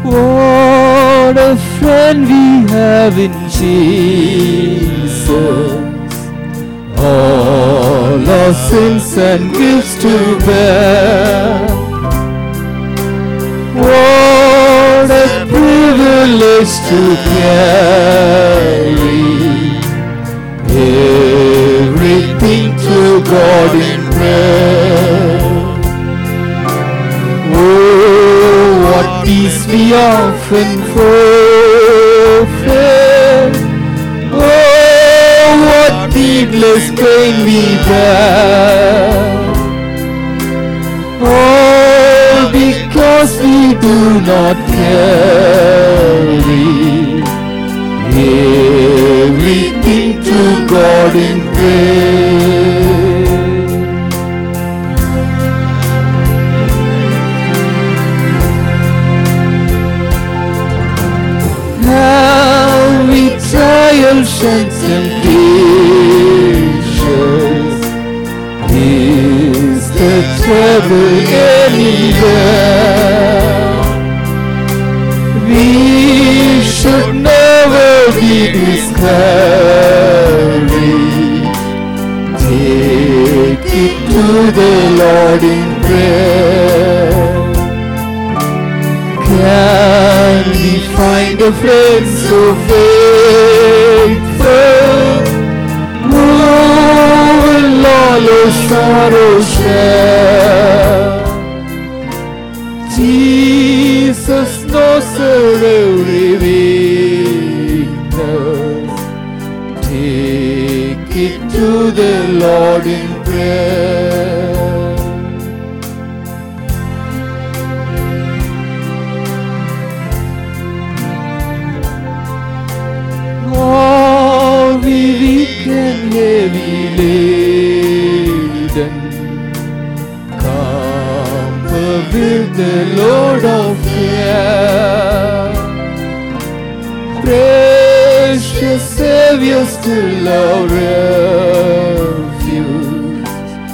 What a friend we have in Jesus. All our sins and gifts to bear. What a privilege to carry everything to God in prayer. Oh, what peace we often forfeit. Oh, what needless pain we bear. All because we do not carry everything to God in prayer. How we trials and temptations is the trouble anywhere. We should never be discouraged. Take it to the Lord in prayer. Can we find a friend so faithful? Who will all our sorrow share? Jesus knows our every weakness. Take it to the Lord in prayer. All we weak and heavy laden, come with the Lord of care. Precious Savior, still our refuge.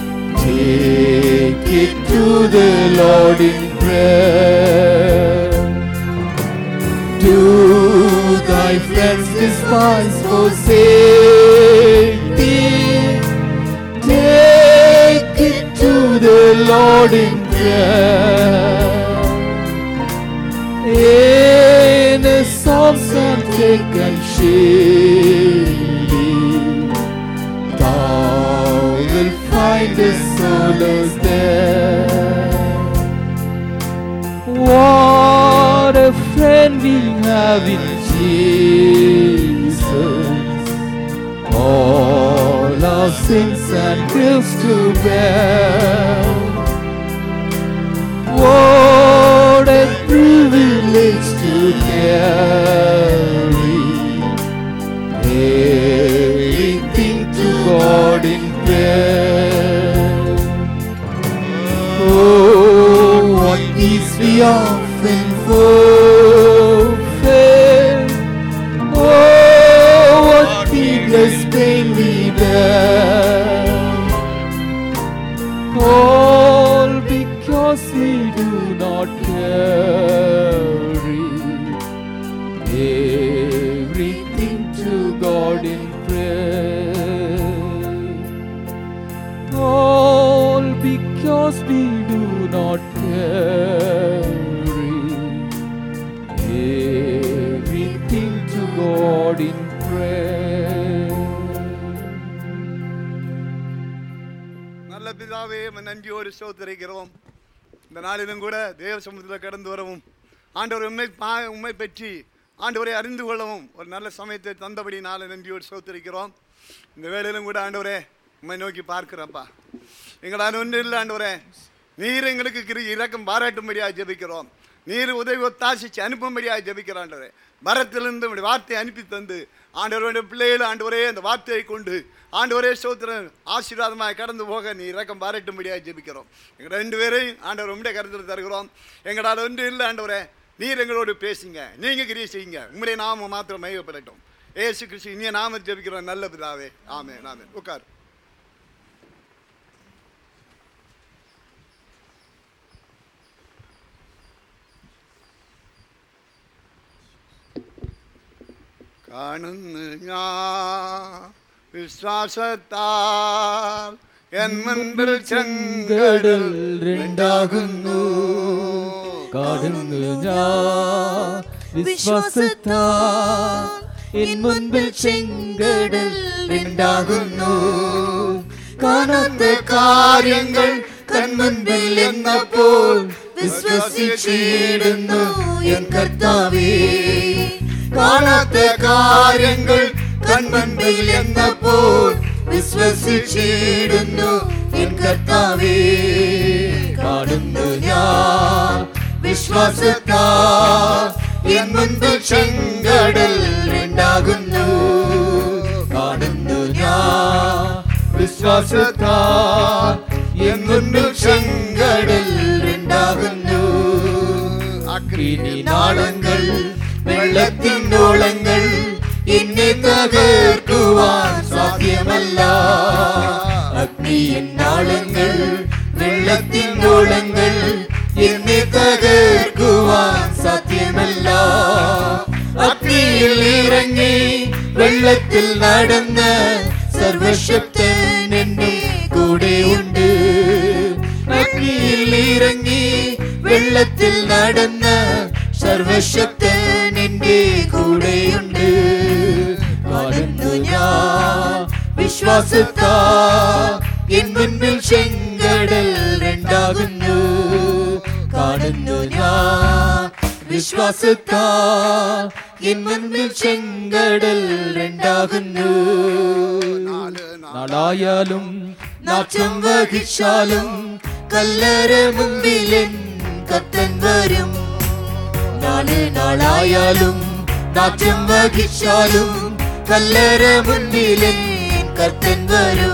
Take it to the Lord in prayer. Do thy friends despise forsake thee? Take it to the Lord in prayer. In a psalms and take and shield Thou wilt find the solace there. What a friend we have in Jesus. All our sins and griefs to bear. What a privilege to carry everything to God in prayer. Oh, what peace we often forfeit. Oh, what needless pain we bear. All because we do not carry everything to God in prayer. All because we do not carry everything to God in prayer. நல்ல பிதாவே உம்மை நன்றியோடு சோதரிக்கிறோம் இந்த நாளிலும் கூட தேவ சமுத்திரத்தில் கடந்து வரவும் ஆண்டவர் உண்மை பா உண்மை பற்றி ஆண்டவரை அறிந்து கொள்ளவும் ஒரு நல்ல சமயத்தை தந்தபடி நாளை நன்றியோடு சோதரிக்கிறோம் இந்த வேளையிலும் கூட ஆண்டவரே உண்மை நோக்கி பார்க்கிறப்பா எங்களால் ஒன்றும் இல்லை ஆண்டவரே நீர் எங்களுக்கு கிரு இரக்கம் பாராட்டும்படியாக ஜெபிக்கிறோம் நீர் உதவி ஒத்தாசிச்சு அனுப்பும்படியாக ஜெபிக்கிறோம் ஆண்டவரே மரத்திலிருந்து உம்முடைய வார்த்தையை அனுப்பி தந்து ஆண்டவருடைய பிள்ளைகள் ஆண்டவரே அந்த வார்த்தையை கொண்டு ஆண்டவரே சோத்திரன் ஆசீர்வாதமாக கடந்து போக நீ இறக்கம் பாராட்டும்படியாக ஜெபிக்கிறோம் எங்கள் ரெண்டு பேரையும் ஆண்டவர் உம்முடைய கருத்தில் தருகிறோம் எங்களால் ஒன்று இல்லை ஆண்டவரே நீர் எங்களோடு பேசுங்க நீங்கள் கிரியை செய்யுங்க உம்முடைய நாம மாத்திரம் மையப்படட்டும் ஏசு கிறிஸ்து இனிய நாம ஜெபிக்கிறோம் நல்ல பிதாவே ஆமே ஆமே உட்கார் കാണുന്നു ഞാൻ വിശ്വാസത്താൽ എൻ മുൻപിൽ ചെങ്കടൽ രണ്ടാകുന്നു കാണുന്നു ഞാൻ വിശ്വാസത്താൽ എൻ മുൻപിൽ ചെങ്കടൽ രണ്ടാകുന്നു കാണാത്ത കാര്യങ്ങൾ കൺമുൻപിൽ എന്നപ്പോൾ വിശ്വസിച്ചിടുന്നു എൻ കർത്താവേ കാണാത്ത കാര്യങ്ങൾ കൺമുൻപിൽ എന്നപ്പോൾ വിശ്വസിച്ചിടുന്നു എൻ കർത്താവേ കാണുന്നു ഞാൻ വിശ്വാസത്താ എൻ മുൻപിൽ ചെങ്കടൽ ഉണ്ടാകുന്നു കാണുന്നു ഞാൻ വിശ്വാസത്താ എൻ മുൻപിൽ ചെങ്കടൽ ഉണ്ടാകുന്നു അഗ്നി നാളങ്ങൾ വെള്ളത്തിനോളങ്ങൾ എന്നെ തകർക്കുവാൻ സാധ്യമല്ല അഗ്നിയിൻ നാളങ്ങൾ വെള്ളത്തിനോളങ്ങൾ എന്നെ തകർക്കുവാൻ സാധ്യമല്ല അഗ്നിയിൽ ഇറങ്ങി വെള്ളത്തിൽ നടന്ന സർവശക്തൻ എന്നെ കൂടെയുണ്ട് അഗ്നിയിൽ ഇറങ്ങി വെള്ളത്തിൽ നടന്ന സർവശക്തൻ എന്റെ കൂടെയുണ്ട് കാണുന്നു ഞാൻ വിശ്വാസത്താ എൻ മുൻപിൽ ചെങ്കടൽ രണ്ടാകുന്നു കാണുന്നു ഞാൻ വിശ്വാസത്താ എൻ മുൻപിൽ ചെങ്കടൽ രണ്ടാകുന്നു നാല് നാല് നാളായാലും നാറ്റം വഹിച്ചാലും കല്ലറ മുമ്പിലെൻ കത്തൻ വരും നാല് നാളായാലും നാറ്റം വഹിച്ചാലും കല്ലറ മുന്നിലെൻ കത്തൻ വരും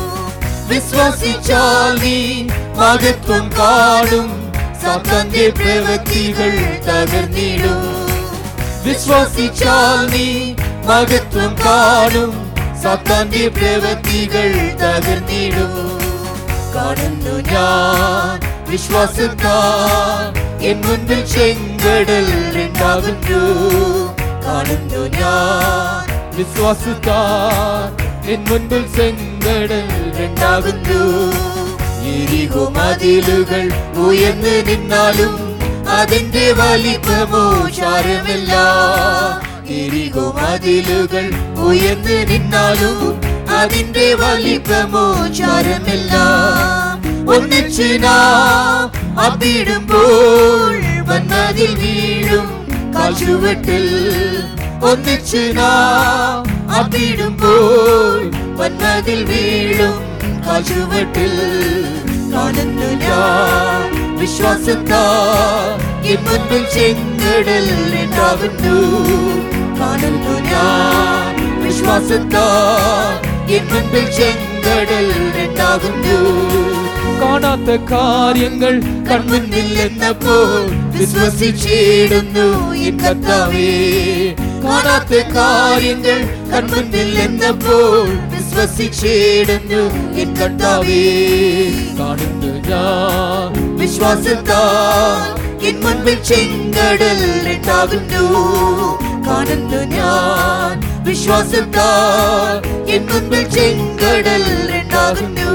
വിശ്വസിച്ചാൽ നീ മഹത്വം കാണും സാത്താന്റെ പ്രവൃത്തികൾ തകർന്നിടും വിശ്വസിച്ചാൽ നീ മഹത്വം കാണും സാത്താന്റെ പ്രവൃത്തികൾ തകർന്നിടും കാണുന്നു ഞാൻ വിശ്വാസത്താ എൻ മുൻപിൽ ചെങ്കടൽ രണ്ടാകുന്നു കാണുന്നു ഞാൻ വിശ്വാസത്താ എൻ മുൻപിൽ ചെങ്കടൽ രണ്ടാകുന്നു എരികോ മതിലുകൾ ഉയർന്നു നിന്നാലും അതിന്റെ വലിപ്പമോ ചാരമില്ല എരികോ മതിലുകൾ ഉയർന്നു നിന്നാലും അതിന്റെ വലിപ്പമോ ചാരമില്ല ഒന്നിച്ചു നാം അപ്പിടുമ്പോൾ വന്നതിൽ വീഴും കാശുവെട്ടിൽ ഒന്നിച്ചു നാം അപ്പിടുമ്പോൾ വന്നതിൽ വീഴും കാശുവെട്ടിൽ കാണുന്നു ഞാൻ വിശ്വാസത്താ എൻ മുൻപിൽ ചെങ്കടൽ ഉണ്ടാകുന്നു കാണുന്നു ഞാൻ വിശ്വാസത്താ എൻ മുൻപിൽ ചെങ്കടൽ ഉണ്ടാകുന്നു കാണാത്ത കാര്യങ്ങൾ കൺമുന്നിൽ എന്നപ്പോൾ വിശ്വസിച്ചിടുന്നു എൻ കർത്താവേ കാണാത്ത കാര്യങ്ങൾ കൺമുന്നിൽ എന്നപ്പോൾ വിശ്വസിച്ചിടുന്നു എൻ കർത്താവേ കാണുന്നു ഞാൻ വിശ്വാസത്താ എൻ മുൻപിൽ ചെങ്കടൽ ഉണ്ടാകുന്നു കാണുന്നു ഞാൻ വിശ്വാസത്താ എൻ മുൻപിൽ ചെങ്കടൽ ഉണ്ടാകുന്നു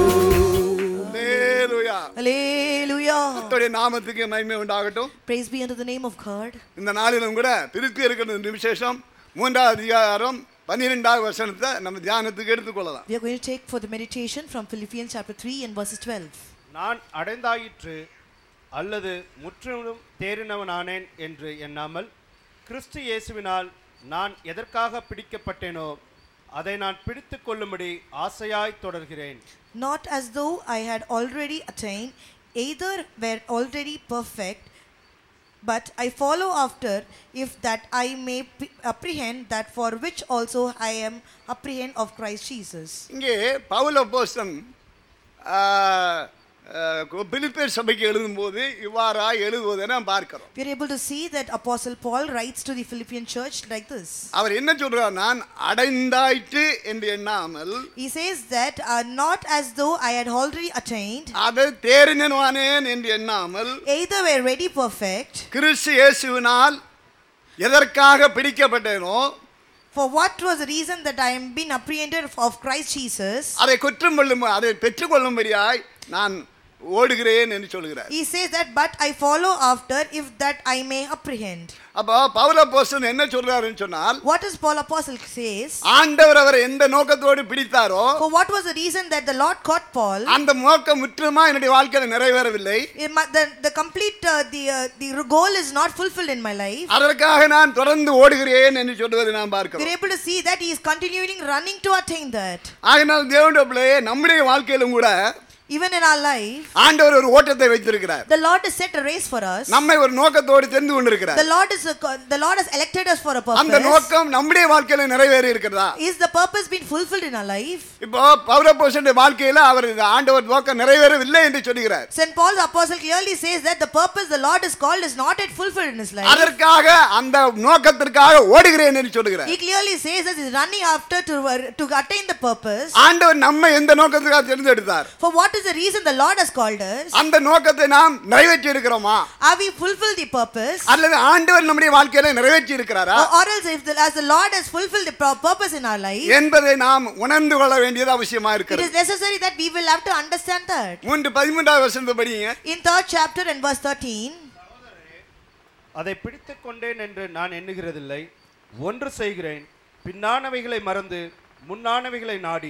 ഹല്ലേലൂയ. Hallelujah. கர்த்தருடைய நாமத்துக்கு மகிமை உண்டாகட்டும் Praise be unto the name of God. இந்த நாளிலும் கூட திருப்பி இருக்கிற விசேஷம் மூன்றாவது அதிகாரம் பன்னிரெண்டாவது வசனத்தை நம்ம தியானத்துக்கு எடுத்துக்கொள்ளலாம் We are going to take for the meditation from Philippians chapter 3 and verses 12. நான் அடைந்தாயிற்று அல்லது முற்றிலும் தேறினவனானேன் என்று எண்ணாமல் கிறிஸ்து இயேசுவினால் நான் எதற்காக பிடிக்கப்பட்டேனோ அதை நான் பிடித்து கொள்ளும்படி ஆசையாய் தொடர்கிறேன் Not as though I had already attained, either were already perfect, but I follow after, if that I may p- apprehend that for which also I am apprehend of Christ Jesus. இங்கே பவுல Boston பிலிப்பேர் சபைக்கு எழுதும்போது இவ்வாறா எழுதுவதை நாம் பார்க்கிறோம் We are able to see that Apostle Paul writes to the Philippian church like this. அவர் என்ன சொல்றார் நான் அடைந்தாயிற்று என்று எண்ணாமல் He says that uh, not as though I had already attained, அதை தேறினவானேன் என்று எண்ணாமல் either were ready perfect, கிறிஸ்து இயேசுவினால் எதற்காக பிடிக்கப்பட்டேனோ For what was the reason that I am being apprehended of Christ Jesus? அதை குற்றம் கொள்ளும் அதை பெற்றுக்கொள்ளும்படியாய் நான் ஓடுகிறேன் என்று சொல்கிறார் He says that, but I follow after, if that I may apprehend. அப்போ பவுல போஸ்டன் என்ன சொல்றாருன்னு சொன்னால் What does Paul Apostle says? ஆண்டவர் அவரை எந்த நோக்கத்தோடு பிடித்தாரோ For what was the reason that the Lord caught Paul? அந்த நோக்கம் முற்றுமா என்னுடைய வாழ்க்கையில நிறைவேறவில்லை In my- The, the complete, uh, the, uh, the goal is not fulfilled in my life. அதற்காக நான் தொடர்ந்து ஓடுகிறேன் என்று சொல்வதை நாம் We're பார்க்கிறோம் able to see that he is continuing running to attain that. ஆகினால் தேவனுடைய பிள்ளையே நம்முடைய வாழ்க்கையிலும் கூட Even in our life, ஆண்டவர் ஒரு ஓட்டத்தை வைத்திருக்கிறார் the Lord has set a race for us. நம்மை ஒரு நோக்கத்தோடு தெரிந்து கொண்டிருக்கிறார் The Lord is a, co- the Lord has elected us for a அந்த purpose. நோக்கம் நம்முடைய வாழ்க்கையில நிறைவேறி இருக்கிறதா Is the purpose being fulfilled in our life? இப்போ பௌரபோஷனுடைய வாழ்க்கையில அவர் இந்த ஆண்டவர் நோக்கம் நிறைவேறவில்லை என்று சொல்லுகிறார் St. Paul the apostle clearly says that the purpose the Lord has called is not yet fulfilled in his life. அதற்காக அந்த நோக்கத்திற்காக ஓடுகிறேன் என்று சொல்லுகிறார் He clearly says that he's running after to, to attain the purpose. ஆண்டவர் நம்மை எந்த நோக்கத்துக்காக தேர்ந்தெடுத்தார் For what is the reason the Lord has called us? அந்த நோக்கத்தை நாம் நிறைவேற்றி இருக்கிறோமா Have we fulfilled the purpose? அல்லது ஆண்டவர் நம்முடைய வாழ்க்கையில நிறைவேற்றி இருக்கிறாரா Or, or else, if the, as the Lord has fulfilled the pro- purpose in our life, என்பதை நாம் உணர்ந்து கொள்ள வேண்டியது அவசியமா it இருக்கிறது is necessary that we will have to understand that. மூன்று பதிமூன்றாவது வருஷத்தை படிங்க In third chapter and verse 13, அதை பிடித்துக் கொண்டேன் என்று நான் எண்ணுகிறதில்லை ஒன்று செய்கிறேன் பின்னானவைகளை மறந்து முன்னானவைகளை நாடி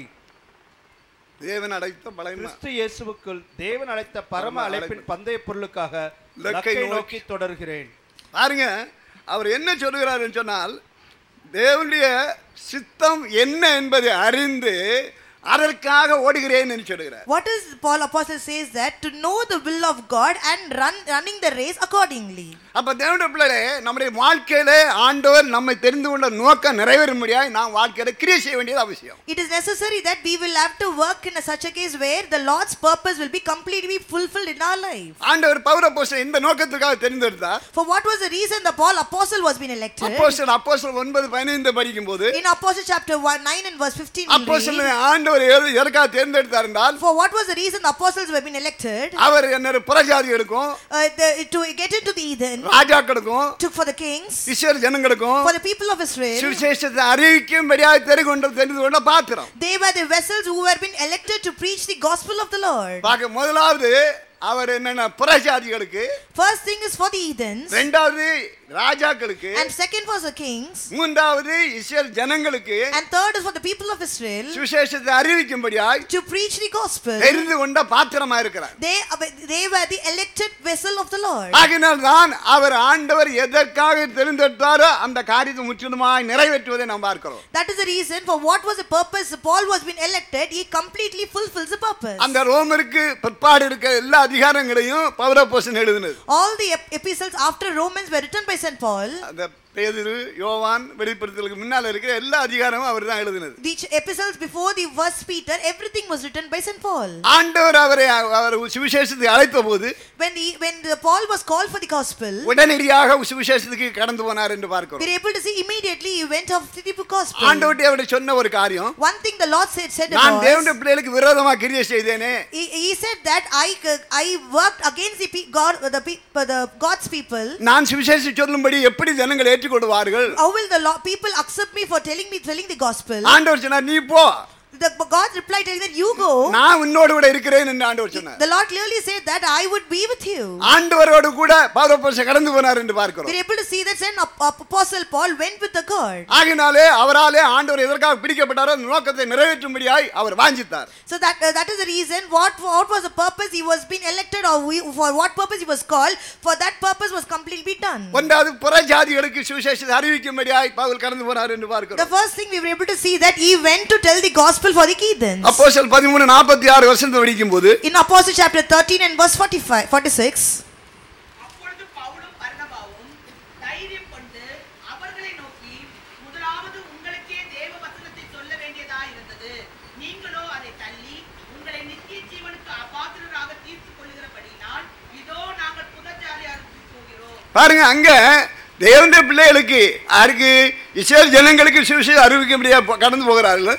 தேவன் அடைத்த பலமா கிறிஸ்து இயேசுவுக்குள் தேவன் அழைத்த பரம அழைப்பின் பந்தய பொருளுக்காக லக்கை லக்கை நோக்கி நோக்கி தொடர்கிறேன் பாருங்க அவர் என்ன சொல்கிறாருன்னு சொன்னால் தேவனுடைய சித்தம் என்ன என்பதை அறிந்து அதற்காக ஓடுகிறேன் என்று சொல்கிறார் what is Paul Apostle says that to know the will of God and run running the race accordingly. அப்ப தேவனுடைய பிள்ளைகளே நம்முடைய வாழ்க்கையில ஆண்டவர் நம்மை தெரிந்து கொண்ட நோக்கம் நிறைவேறும்படியாய் நாம் வாழ்க்கையில கிரியை செய்ய வேண்டியது அவசியம் It is necessary that we will have to work in a such a case where the Lord's purpose will be completely fulfilled in our life. ஆண்டவர் பௌர போஸ்டர் இந்த நோக்கத்துக்காக தெரிந்தெடுத்தார் For what was the reason the Paul Apostle was being elected? அப்போஸ்தலர் அப்போஸ்தலர் ஒன்பது பதினைந்து படிக்கும் போது In Apostle chapter 1, 9 and verse 15, we அப்போஸ்தலர் read, ஆண்டவர் எது- எதற்காக தேர்ந்தெடுத்தார் என்றால் For what was the reason the apostles were being elected? அவர் என்ன புறஜாதிகளுக்கும் Uh, the, to get into the Eden, ராஜாக்களுக்கும் to, for the kings, Israel ஜனங்களுக்கும் for the people of Israel. சுவிசேஷத்தை அறிவிக்கும்படியாக தெரிந்து கொண்டு தெரிந்து கொண்ட பாத்திரம் They were the vessels who were being elected to preach the gospel of the Lord. பார்க்க முதலாவது அவர் என்னென்ன புறஜாதிகளுக்கு First thing is for the Edens, ரெண்டாவது ராஜாக்களுக்கு and second was the kings, மூன்றாவது இஸ்ரேல் ஜனங்களுக்கு and third is for the people of Israel சுவிசேஷத்தை அறிவிக்கும்படியாய் to preach the gospel. தெரிந்து கொண்ட பாத்திரமா இருக்கிறார் They, they were the elected vessel of the Lord. ஆகினால் தான் அவர் ஆண்டவர் எதற்காக தெரிந்தெடுத்தாரோ அந்த காரியத்தை முற்றிலுமாய் நிறைவேற்றுவதை நாம் பார்க்கிறோம் That is the reason for what was the purpose Paul was being elected, he completely fulfills the purpose. அந்த ரோமருக்கு பிற்பாடு இருக்க எல்லா அதிகாரங்களையும் பௌரப்போசன் எழுதினது All the ep- epistles after Romans were written by St. Paul. அந்த பேதுரு யோவான் வெளிப்படுத்தலுக்கு முன்னால் இருக்கிற எல்லா அதிகாரமும் அவர் தான் எழுதினது The ch- epistles before the first Peter, everything was written by St. Paul. ஆண்டவர் அவரை அவர் சுவிசேஷத்துக்கு அழைத்த போது When he, when the Paul was called for the gospel, உடனடியாக சுவிசேஷத்துக்கு கடந்து போனார் என்று பார்க்கிறோம் we're able to see immediately he went off to the gospel. ஆண்டவர்கிட்ட அவருடைய சொன்ன ஒரு காரியம் One thing the Lord said, said நான் was, தேவனுடைய பிள்ளைகளுக்கு விரோதமா கிரியை செய்தேனே he, he said that I, c- I worked against the, pe- God, the, pe- the God's people. நான் சுவிசேஷம் சொல்லும்படி எப்படி ஜனங்கள் ஏற்றுக்கொள்வார்கள் How will the law, people accept me for telling me telling the gospel? ஆண்டவர் சொன்னார் நீ போ The God replied telling that you go. நான் உன்னோடு கூட இருக்கிறேன் என்று ஆண்டவர் சொன்னார் The Lord clearly said that I would be with you. ஆண்டவரோடு கூட பாதப்போசம் கடந்து போனார் என்று பார்க்கிறோம் We're able to see that Saint Ap- Ap- Apostle Paul went with the God. ஆகினாலே அவராலே ஆண்டவர் எதற்காக பிடிக்கப்பட்டாரோ அந்த நோக்கத்தை நிறைவேற்றும்படியாய் அவர் வாஞ்சித்தார் So that uh, that is the reason what what was the purpose he was being elected or we, for what purpose he was called for that purpose was completely done. ஒன்றாவது புறஜாதிகளுக்கு சுவிசேஷத்தை அறிவிக்கும்படியாய் பவுல் கடந்து போனார் என்று The பார்க்கிறோம் first thing we were able to see that he went to tell the gospel for the heathens. அப்போஸ்தலர் பதிமூணு நாற்பத்தி ஆறு வருஷத்தை படிக்கும் போது In Apostle chapter 13 and verse 45, 46, அப்பொழுது பவுலும் பர்னபாவும் தைரியம் கொண்டு அவர்களை நோக்கி முதலாவது உங்களுக்கே தேவ வசனத்தை சொல்ல வேண்டியதாயிருந்தது நீங்களோ அதை தள்ளி உங்களை நித்திய ஜீவனுக்கு அபாத்திரராக தீர்த்துக் கொள்ளுகிறபடியினால் இதோ நாங்கள் புதஜாலியாருக்கு போகிறோம் பாருங்க அங்க தேவனுடைய பிள்ளைகளுக்கு யாருக்கு இஸ்ரேல் ஜனங்களுக்கு சுவிசேஷம் அறிவிக்கும்படியா போ- கடந்து போகிறார்கள்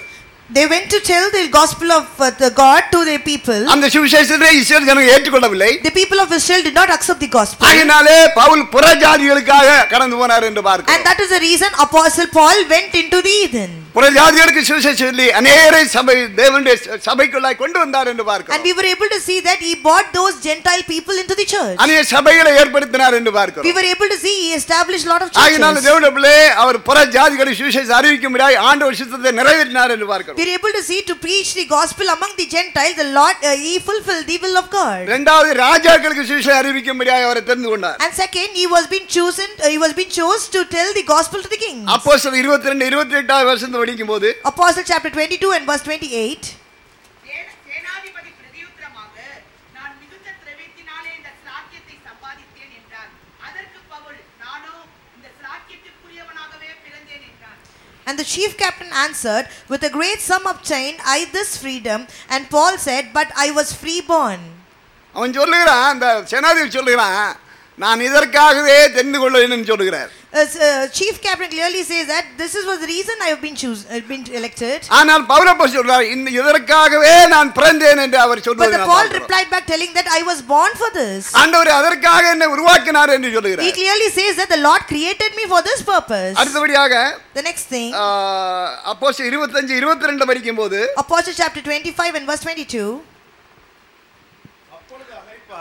They went to tell the gospel of uh, the God to their people. அந்த சுவிசேஷத்தை இஸ்ரேல் ஜனங்கள் ஏற்றுக்கொள்ளவில்லை The people of Israel did not accept the gospel. ஆகினாலே பவுல் புறஜாதிகளுக்காக கடந்து போனார் என்று And பார்க்கிறோம் that is the reason Apostle Paul went into the heathen. புறஜாதிகளுக்கு சுவிசேஷம் சொல்லி அநேரை சபை தேவனுடைய சபைக்குள்ளாய் கொண்டு வந்தார் என்று And பார்க்கிறோம் we were able to see that he brought those Gentile people into the church. அநேக சபைகளை ஏற்படுத்தினார் என்று We பார்க்கிறோம் were able to see he established a lot of ஆகினால churches. தேவனுடைய பிள்ளை அவர் புறஜாதிகளை சுவிசேஷம் அறிவிக்கும்படியாய் ஆண்டவர் சித்தத்தை நிறைவேற்றினார் என்று பார்க்கிறோம் We are able to see to preach the gospel among the Gentiles, the Lord, uh, he fulfilled the will of God. இரண்டாவது ராஜாக்களுக்கு சுவிசேஷம் அறிவிக்கும்படியாய் அவரை தெரிந்து கொண்டார் And second, he was being chosen, uh, he was being chose to tell the gospel to the king. அப்போ சில இருபத்தி ரெண்டு இருபத்தி எட்டாவது வருஷத்தை படிக்கும் போது Apostle chapter 22 and verse 28. சேன- சேனாதிபதி பிரதியுத்தரமாக நான் மிகுந்த திரவியத்தினாலே இந்த சிலாக்கியத்தை சம்பாதித்தேன் என்றார் அதற்கு பவுல் நானோ இந்த சிலாக்கியத்திற்குரியவனாகவே பிறந்தேன் என்றான் And the chief captain answered, With a great sum obtained I this freedom. And Paul said, But I was freeborn. அவன் சொல்லுகிறான் அந்த சேனாதிபதி சொல்லுகிறான் நான் இதற்காகவே தெரிந்து கொள்வேன் சொல்லுகிறார் As, uh, chief captain clearly says that this is was the reason I have been choose, uh, been elected. ஆனால் பவுலப்போ சொல்றார் இந்த இதற்காகவே நான் பிறந்தேன் என்று அவர் But சொல்வதை the நாம் Paul பார்க்கிறோம். replied back telling that I was born for this. ஆண்டவர் அதற்காக என்னை உருவாக்கினார் என்று He சொல்லுகிறார் clearly says that the Lord created me for this purpose. அடுத்தபடியாக The next thing, அப்போ இருபத்தஞ்சு இருபத்தி ரெண்டு படிக்கும் போது Apostle chapter 25 and verse 22. அப்பொழுது அகிரிப்பா,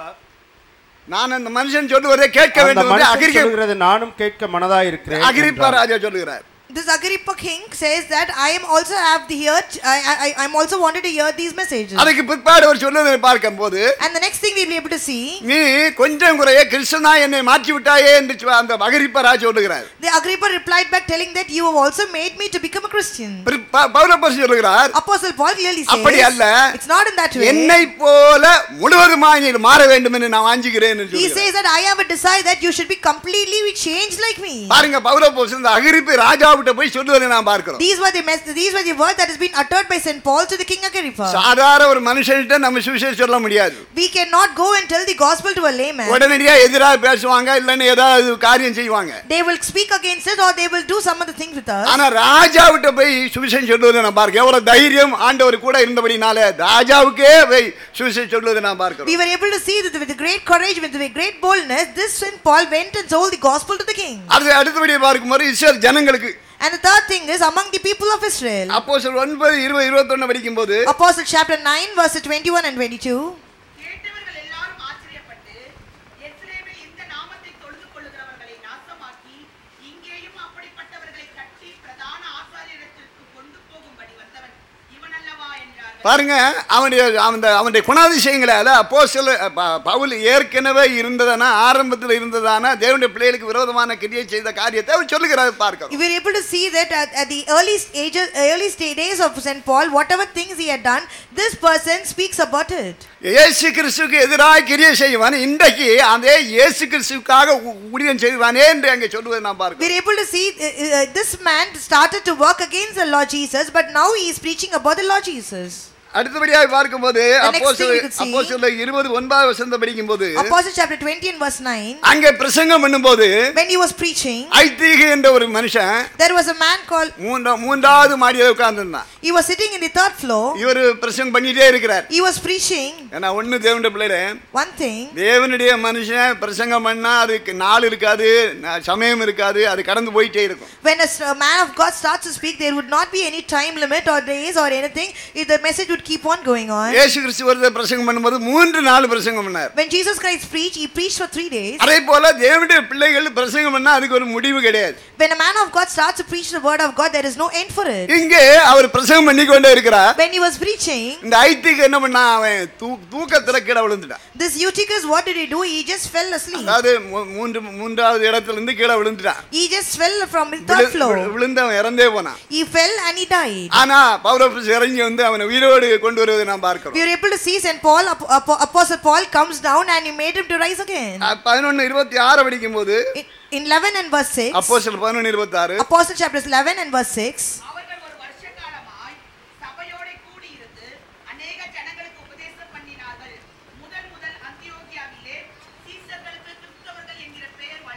நான் அந்த மனுஷன் சொல்லுவதை கேட்க அந்த வேண்டும் என்று மனுஷன் அகிரிக்க சொல்லுகிறது நானும் கேட்க மனதாயிருக்கிறேன் அகிரிப்பா என்றான். ராஜா சொல்லுகிறார் This Agrippa king says that I am also have the hear I, I I'm also wanted to hear these messages. அதுக்கு பிற்பாடு அவர் சொல்லுவதை பார்க்கும் போது And the next thing we'll be able to see, நீ கொஞ்சம் குறைய கிருஷ்ணனா என்னை மாற்றி விட்டாயே என்று சொ- அந்த அகிரிப்பா ராஜா சொல்லுகிறார் the Agrippa replied back telling that you have also made me to become a Christian. பௌரப்பர் சொல்லுகிறார் Apostle Paul clearly says, அப்படி அல்ல. it's not in that way. என்னை போல முழுவதுமாய் நீ மாற வேண்டும் என்று நான் வாஞ்சிக்கிறேன் என்று He சொல்லுகிறார். says that I have a desire that you should be completely changed like me. பாருங்க பௌரப்போஸ் இந்த அகிரிப்பு ராஜாவிட்ட போய் சொல்லுவதை நான் பார்க்கிறோம் These were the mess, these were the words that has been uttered by Saint Paul to the king Agrippa. சாதாரண ஒரு மனுஷன்கிட்ட நம்ம சுவிசேஷம் சொல்ல முடியாது We cannot go and tell the gospel to a layman. உடனடியா எதிராக பேசுவாங்க இல்லைன்னு ஏதாவது காரியம் செய்வாங்க They will speak against it or they will do some other things with us. ஆனா ராஜாவிட்ட போய் சுவிசேஷம் சொல்லுவதை நான் பார்க்கிறேன் எவ்வளவு தைரியம் ஆண்டவர் கூட இருந்தபடினால ராஜாவுக்கே போய் சுவிசேஷம் சொல்லுவதை நான் பார்க்கிறோம் We were able to see that with great courage, with great boldness, this Saint Paul went and told the gospel to the king. அடுத்து அடுத்தபடியே பார்க்கும்போது இஸ்ரேல் ஜனங்களுக்கு And the third thing is among the people of Israel. அப்போ ஒன்பது இருபது இருபத்தொன்னு படிக்கும்போது Apostle chapter 9, verses 21 and 22. கேட்டவர்கள் எல்லாரும் ஆச்சரியப்பட்டு எருசலேமில் இந்த நாமத்தை தொழுது கொள்ளுகிறவர்களை நாசமாக்கி இங்கேயும் அப்படிப்பட்டவர்களை கட்டி பிரதான ஆசாரியத்திற்கு கொண்டு போகும்படி வந்தவன் இவன் அல்லவா என்றார்கள் பாருங்க அவனுடைய அந்த அவனுடைய குணாதிசயங்களால அப்போ சில பவுல் ஏற்கனவே இருந்ததானா ஆரம்பத்தில் இருந்ததானா தேவனுடைய பிள்ளைகளுக்கு விரோதமான கிரியை செய்த காரியத்தை அவர் சொல்லுகிறார் பார்க்கிறோம் We were able to see that at, at the early stages, early sta- days of Saint Paul, whatever things he had done, this person speaks about it. இயேசு கிறிஸ்துவுக்கு எதிராக கிரியை செய்வான் இன்றைக்கு அதே இயேசு கிறிஸ்துவுக்காக ஊ- ஊழியம் செய்வானே என்று அங்கே சொல்லுவதை நான் We பார்க்கிறோம் are able to see uh, uh, this man started to work against the Lord Jesus, but now he is preaching about the Lord Jesus. அடுத்தபடியாக பார்க்கும்போது The next அப்போ thing we could see- அப்போ சில இருபது ஒன்பது வசந்த படிக்கும்போது Apostle chapter 20 and verse 9, அங்கே பிரசங்கம் பண்ணும்போது when he was preaching, ஐத்தீக என்ற ஒரு மனுஷன் there was a man called, மூன்றா மூன்றாவது மாடியில் உட்கார்ந்துருந்தான் he was sitting in the third floor, இவர் பிரசங்கம் பண்ணிட்டே இருக்கிறார் he was preaching ஏன்னா ஒண்ணு தேவனுடைய பிள்ளைட one thing, தேவனுடைய மனுஷன் பிரசங்கம் பண்ணா அதுக்கு நாள் இருக்காது ந- சமயம் இருக்காது அது கடந்து போயிட்டே இருக்கும் when a, s- a man of God starts to speak, there would not be any time limit or days or anything, if the message would keep on going on. இயேசு கிறிஸ்து வருத பிரசங்கம் பண்ணும்போது மூன்று நாள் பிரசங்கம் பண்ணார் When Jesus Christ preached, he preached for three days. அதே போல தேவனுடைய பிள்ளைகள் பிரசங்கம் பண்ணா அதுக்கு ஒரு முடிவு கிடையாது When a man of God starts to preach the word of God, there is no end for it. இங்கே அவர் பிரசங்கம் பண்ணி கொண்டே இருக்கிறார் When he was preaching, இந்த ஐத்திக்கு என்ன பண்ணா அவன் தூ தூக்கத்துல கீழே விழுந்துட்டான் this Eutychus, what did he do? He just fell asleep. அதாவது மூ- மூன்று மூன்றாவது இடத்துல இருந்து கீழே விழுந்துட்டான் He just fell from his third விழு- floor. விழு- விழுந்து அவன் இறந்தே போனான் He fell and he died. ஆனா பௌரப் இறங்கி வந்து அவனை உயிரோடு கொண்டு வருவதை நாம் பார்க்கிறோம் We are able to see St. Paul, Ap- Ap- Apostle Paul comes down and he made him to rise again. பதினொன்னு இருபத்தி ஆறு படிக்கும் போது In, in 11 and verse 6, அப்போ சில பதினொன்னு இருபத்தி ஆறு Apostle chapters 11 and verse 6, அவர்கள் ஒரு வருஷ காலமாய் சபையோட கூடியிருந்து அநேக ஜனங்களுக்கு உபதேசம் பண்ணினார்கள் முதல் முதல் அந்தியோகியாவிலே சீசர்களுக்கு கிறிஸ்தவர்கள் என்கிற பெயர் வழங்கிற்று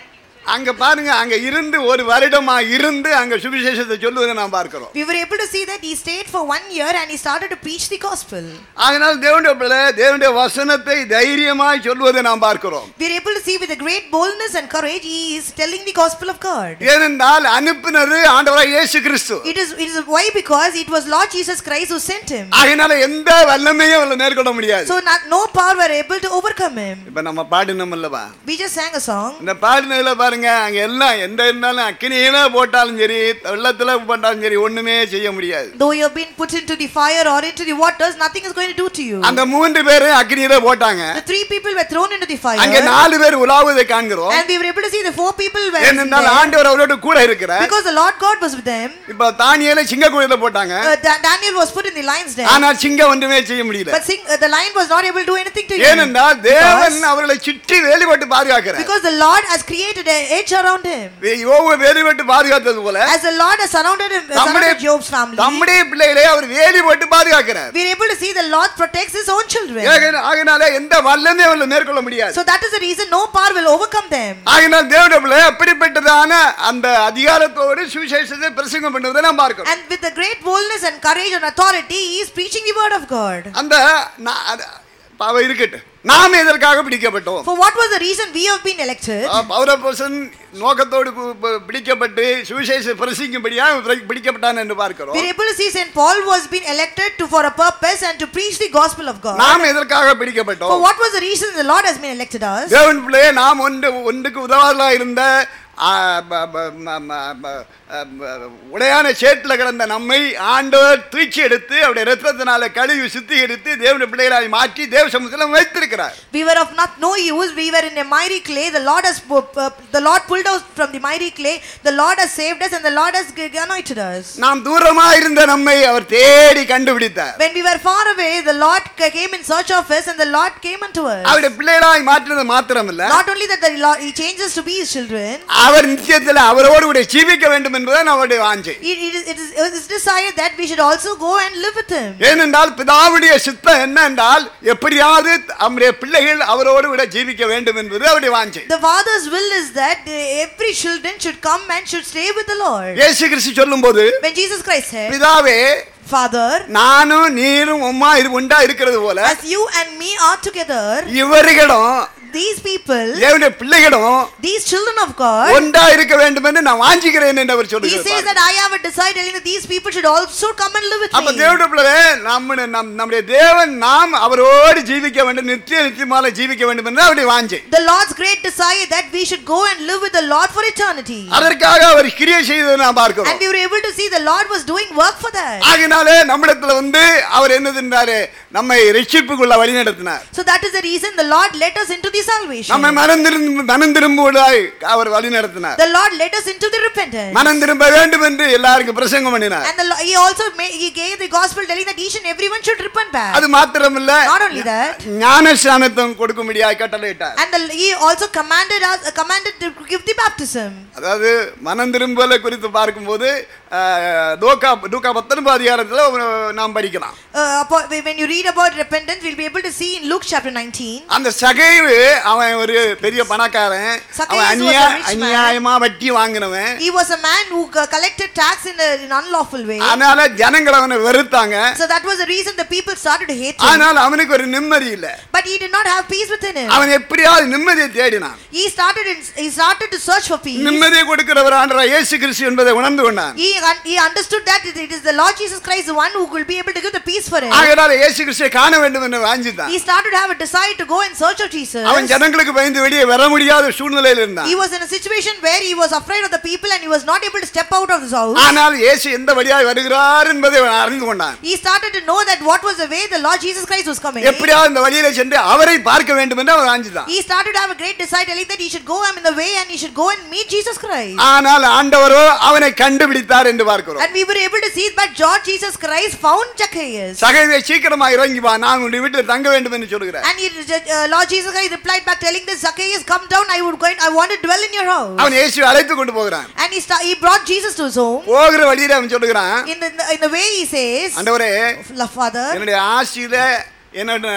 அங்க பாருங்க அங்க இருந்து ஒரு வருடமா இருந்து அங்க சுவிசேஷத்தை சொல்லுவதை நாம் பார்க்கிறோம் We were able to see that he stayed for one year and he started to preach the gospel. அதனால் தேவனுடைய பிள்ளை தேவனுடைய வசனத்தை தைரியமாய் சொல்வதை நாம் பார்க்கிறோம் We are able to see with a great boldness and courage he is telling the gospel of God. ஏனென்றால் அனுப்பினது ஆண்டவராய் இயேசு கிறிஸ்து It is it is why because it was Lord Jesus Christ who sent him. அதனால எந்த வல்லமையும் அவளை மேற்கொள்ள முடியாது So not, no power were able to overcome him. இப்ப நம்ம பாடினோம் அல்லவா We just sang a song. இந்த பாடினதுல பாருங்க அங்க எல்லாம் எந்த இருந்தாலும் அக்கினியில போட்டாலும் சரி வெள்ளத்துல போட்டாலும் சரி ஒண்ணுமே செய்ய முடியாது Though you have been put into the fire or into the waters, nothing is going to do to you. அந்த மூன்று பேரும் அக்கினியில போட்டாங்க The three people were thrown into the அங்க fire. நாலு பேர் உலாவுவதை காண்கிறோம் And we were able to see the four people were ஏனென்றால் there ஆண்டவர் அவரோட கூட இருக்கிறார் because the Lord God was with them. இப்ப தானியல சிங்கக்குழியில போட்டாங்க Uh, Da- Daniel was put in the lion's den. ஆனால் சிங்கம் ஒன்றுமே செய்ய முடியல But sing, uh, the lion was not able to do anything to him. ஏனென்றால் தேவன் அவர்களை சுற்றி வேலிப்பட்டு பாதுகாக்கிறார் Because the Lord has created a edge around him. யோபு வேலிப்பட்டு பாதுகாத்தது போல As the Lord has surrounded him, நம்முடைய surrounded Job's family, நம்முடைய பிள்ளைகளை அவர் வேலி போட்டு பாதுகாக்கிறார் we are able to see the Lord protects his own children. ஏக- ஆகையினால எந்த வல்லமே அவர்களை மேற்கொள்ள முடியாது So that is the reason no power will overcome them. ஆகினால் தேவனுடைய பிள்ளை அப்படிப்பட்டதான அந்த அதிகாரத்தோடு சுவிசேஷத்தை பிரசங்கம் பண்ணுவதை நாம் பார்க்கிறோம் And with the great boldness and courage and authority, he is preaching the word of God. அந்த நா- அது- பாவம் இருக்கட்டும் நாம் எதற்காக பிடிக்கப்பட்டோம் For what was the reason we have been elected? பௌரபோசன் நோக்கத்தோடு கு- ப- பிடிக்கப்பட்டு சுவிசேஷ பிரசிக்கும்படியாக பிடிக்கப்பட்டான் என்று பார்க்கிறோம் We are able to see Saint Paul was being elected to for a purpose and to preach the gospel of God. நாம் எதற்காக For பிடிக்கப்பட்டோம் what was the reason the Lord has been elected us? தேவன் பிள்ளையே நாம் ஒன்று ஒன்றுக்கு உதவாதலா இருந்த ஆ, ப- ப- ம- ம- ம- அ, ப- உடையான சேற்றில் கிடந்த நம்மை ஆண்டவர் தூக்கி எடுத்து அவருடைய ரத்தத்தினால கழுவி சுத்திகரித்து தேவனுடைய பிள்ளைகளாய் மாற்றி தேவ சமூகத்தில் வைத்திருக்கிறார் We were of not no use. We were in a miry clay. The Lord has pu- pu- the Lord pulled us from the miry clay. The Lord has saved us, and the Lord has g- anointed us. நாம் தூரமா இருந்த நம்மை அவர் தேடி கண்டுபிடித்தார் When we were far away, the Lord c- came in search of us, and the Lord came unto us. அவருடைய பிள்ளைகளாய் மாற்றினது மாத்திரமல்ல Not only that, the Lord, He changed us to be His children. அவர் நிச்சயத்தில் அவரோடு கூட ஜீவிக்க வேண்டும் என்பதுதான் அவருடைய வாஞ்சை It, it, is, it, is, it is desired that we should also go and live with Him. ஏனென்றால் பிதாவுடைய சித்தம் என்ன என்றால் எப்படியாவது நம்முடைய பிள்ளைகள் அவரோடு கூட ஜீவிக்க வேண்டும் என்பது அவருடைய வாஞ்சை The Father's will is that uh, every children should come and should stay with the Lord. இயேசு கிறிஸ்து சொல்லும்போது When Jesus Christ said, பிதாவே Father, நானும் நீரும் உம்மா இது உண்டா இருக்கிறது போல as you and me are together, இவர்களும் these people, தேவனுடைய பிள்ளைகளும் these children of God, ஒன்றா இருக்க வேண்டும் என்று நான் வாஞ்சிக்கிறேன் என்று அவர் He says சொல்லுகிறார் that I have a desire telling that these people should also come and live with அப்ப me. தேவனுடைய பிள்ளை நம்ம நம் நம்முடைய தேவன் நாம் அவரோடு ஜீவிக்க வேண்டும் நித்திய நித்தியமாக ஜீவிக்க வேண்டும் என்று அவருடைய வாஞ்சை The Lord's great desire that we should go and live with the Lord for eternity. அதற்காக அவர் கிரியை செய்ததை நாம் பார்க்கிறோம் And we were able to see the Lord was doing work for that. ஆகினாலே நம்மிடத்துல வந்து அவர் என்ன சென்றாரு நம்மை ரட்சிப்புக்குள்ள வழி நடத்தினார் So that is the reason the Lord led us into the salvation. நம்மை மனம் திரும்ப மனம் திரும்புவதாய் அவர் வழி நடத்தினார் The Lord led us into the repentance. மனம் திரும்ப வேண்டும் என்று எல்லாருக்கும் பிரசங்கம் பண்ணினார் And the, Lo- He also made, He gave the gospel telling that each and everyone should repent back. அது மாத்திரமல்ல Not only that, ஞானஸ்தானத்தும் கொடுக்கும்படியாய் கட்டளையிட்டார் and the, He also commanded us, uh, commanded to give the baptism. அதாவது மனம் திரும்பலை குறித்து பார்க்கும்போது அஹ், லூக்கா லூக்கா பத்தொன்பது அதிகாரத்தில் நாம் படிக்கலாம் Uh, apo- when you read about repentance, we'll be able to see in Luke chapter 19. அந்த சகைவு அவன் ஒரு பெரிய பணக்காரன் Zacchaeus அவன் was a அநியா rich man. அநியாயமா வட்டி வாங்கினவன் He was a man who uh, collected tax in an unlawful way. அதனால ஜனங்கள் அவனை வெறுத்தாங்க So that was the reason the people started to hate him. ஆனால் அவனுக்கு ஒரு நிம்மதி இல்ல But he did not have peace within him. அவன் எப்படியாவது நிம்மதியை தேடினான் He started in, he started to search for peace. நிம்மதியை கொடுக்கிறவர் ஆண்டரா இயேசு கிறிஸ்து என்பதை உணர்ந்து கொண்டான் He, un- he understood that it it is the Lord Jesus Christ, the one who will be able to give the peace for him. ஆகையால இயேசு கிறிஸ்துவை காண வேண்டும் என்று வாஞ்சித்தான் He started to have a desire to go in search of Jesus. அவன் ஜனங்களுக்கு பயந்து வெளியே வர முடியாத சூழ்நிலையில் இருந்தான் He was in a situation where he was afraid of the people and he was not able to step out of his house. ஆனால் இயேசு எந்த வழியாய் வருகிறார் என்பதை அவன் அறிந்து கொண்டான் He started to know that what was the way the Lord Jesus Christ was coming. எப்படியாவது இந்த வழியில சென்று அவரை பார்க்க வேண்டும் என்று அவன் வாஞ்சித்தான் He started to have a great desire telling that he should go um, in the way and he should go and meet Jesus Christ. ஆனால் ஆண்டவரோ அவனை கண்டுபிடித்தார் என்று பார்க்கிறோம் And we were able to see that Lord Jesus Christ found Zacchaeus. சகைவை சீக்கிரமா இறங்கி வா நான் உன்னுடைய வீட்டில் தங்க வேண்டும் என்று சொல்கிறார் And he, uh, Lord Jesus Christ replied back telling this Zacchaeus, come down, I would go in, I want to dwell in your house. அவன் இயேசு அழைத்து கொண்டு போகிறான் And he, sta- he brought Jesus to his home. போகிற வழியில அவன் சொல்லுகிறான் In the, in the way he says, ஆண்டவரே "La- Father, என்னுடைய ஆசியில என்னோட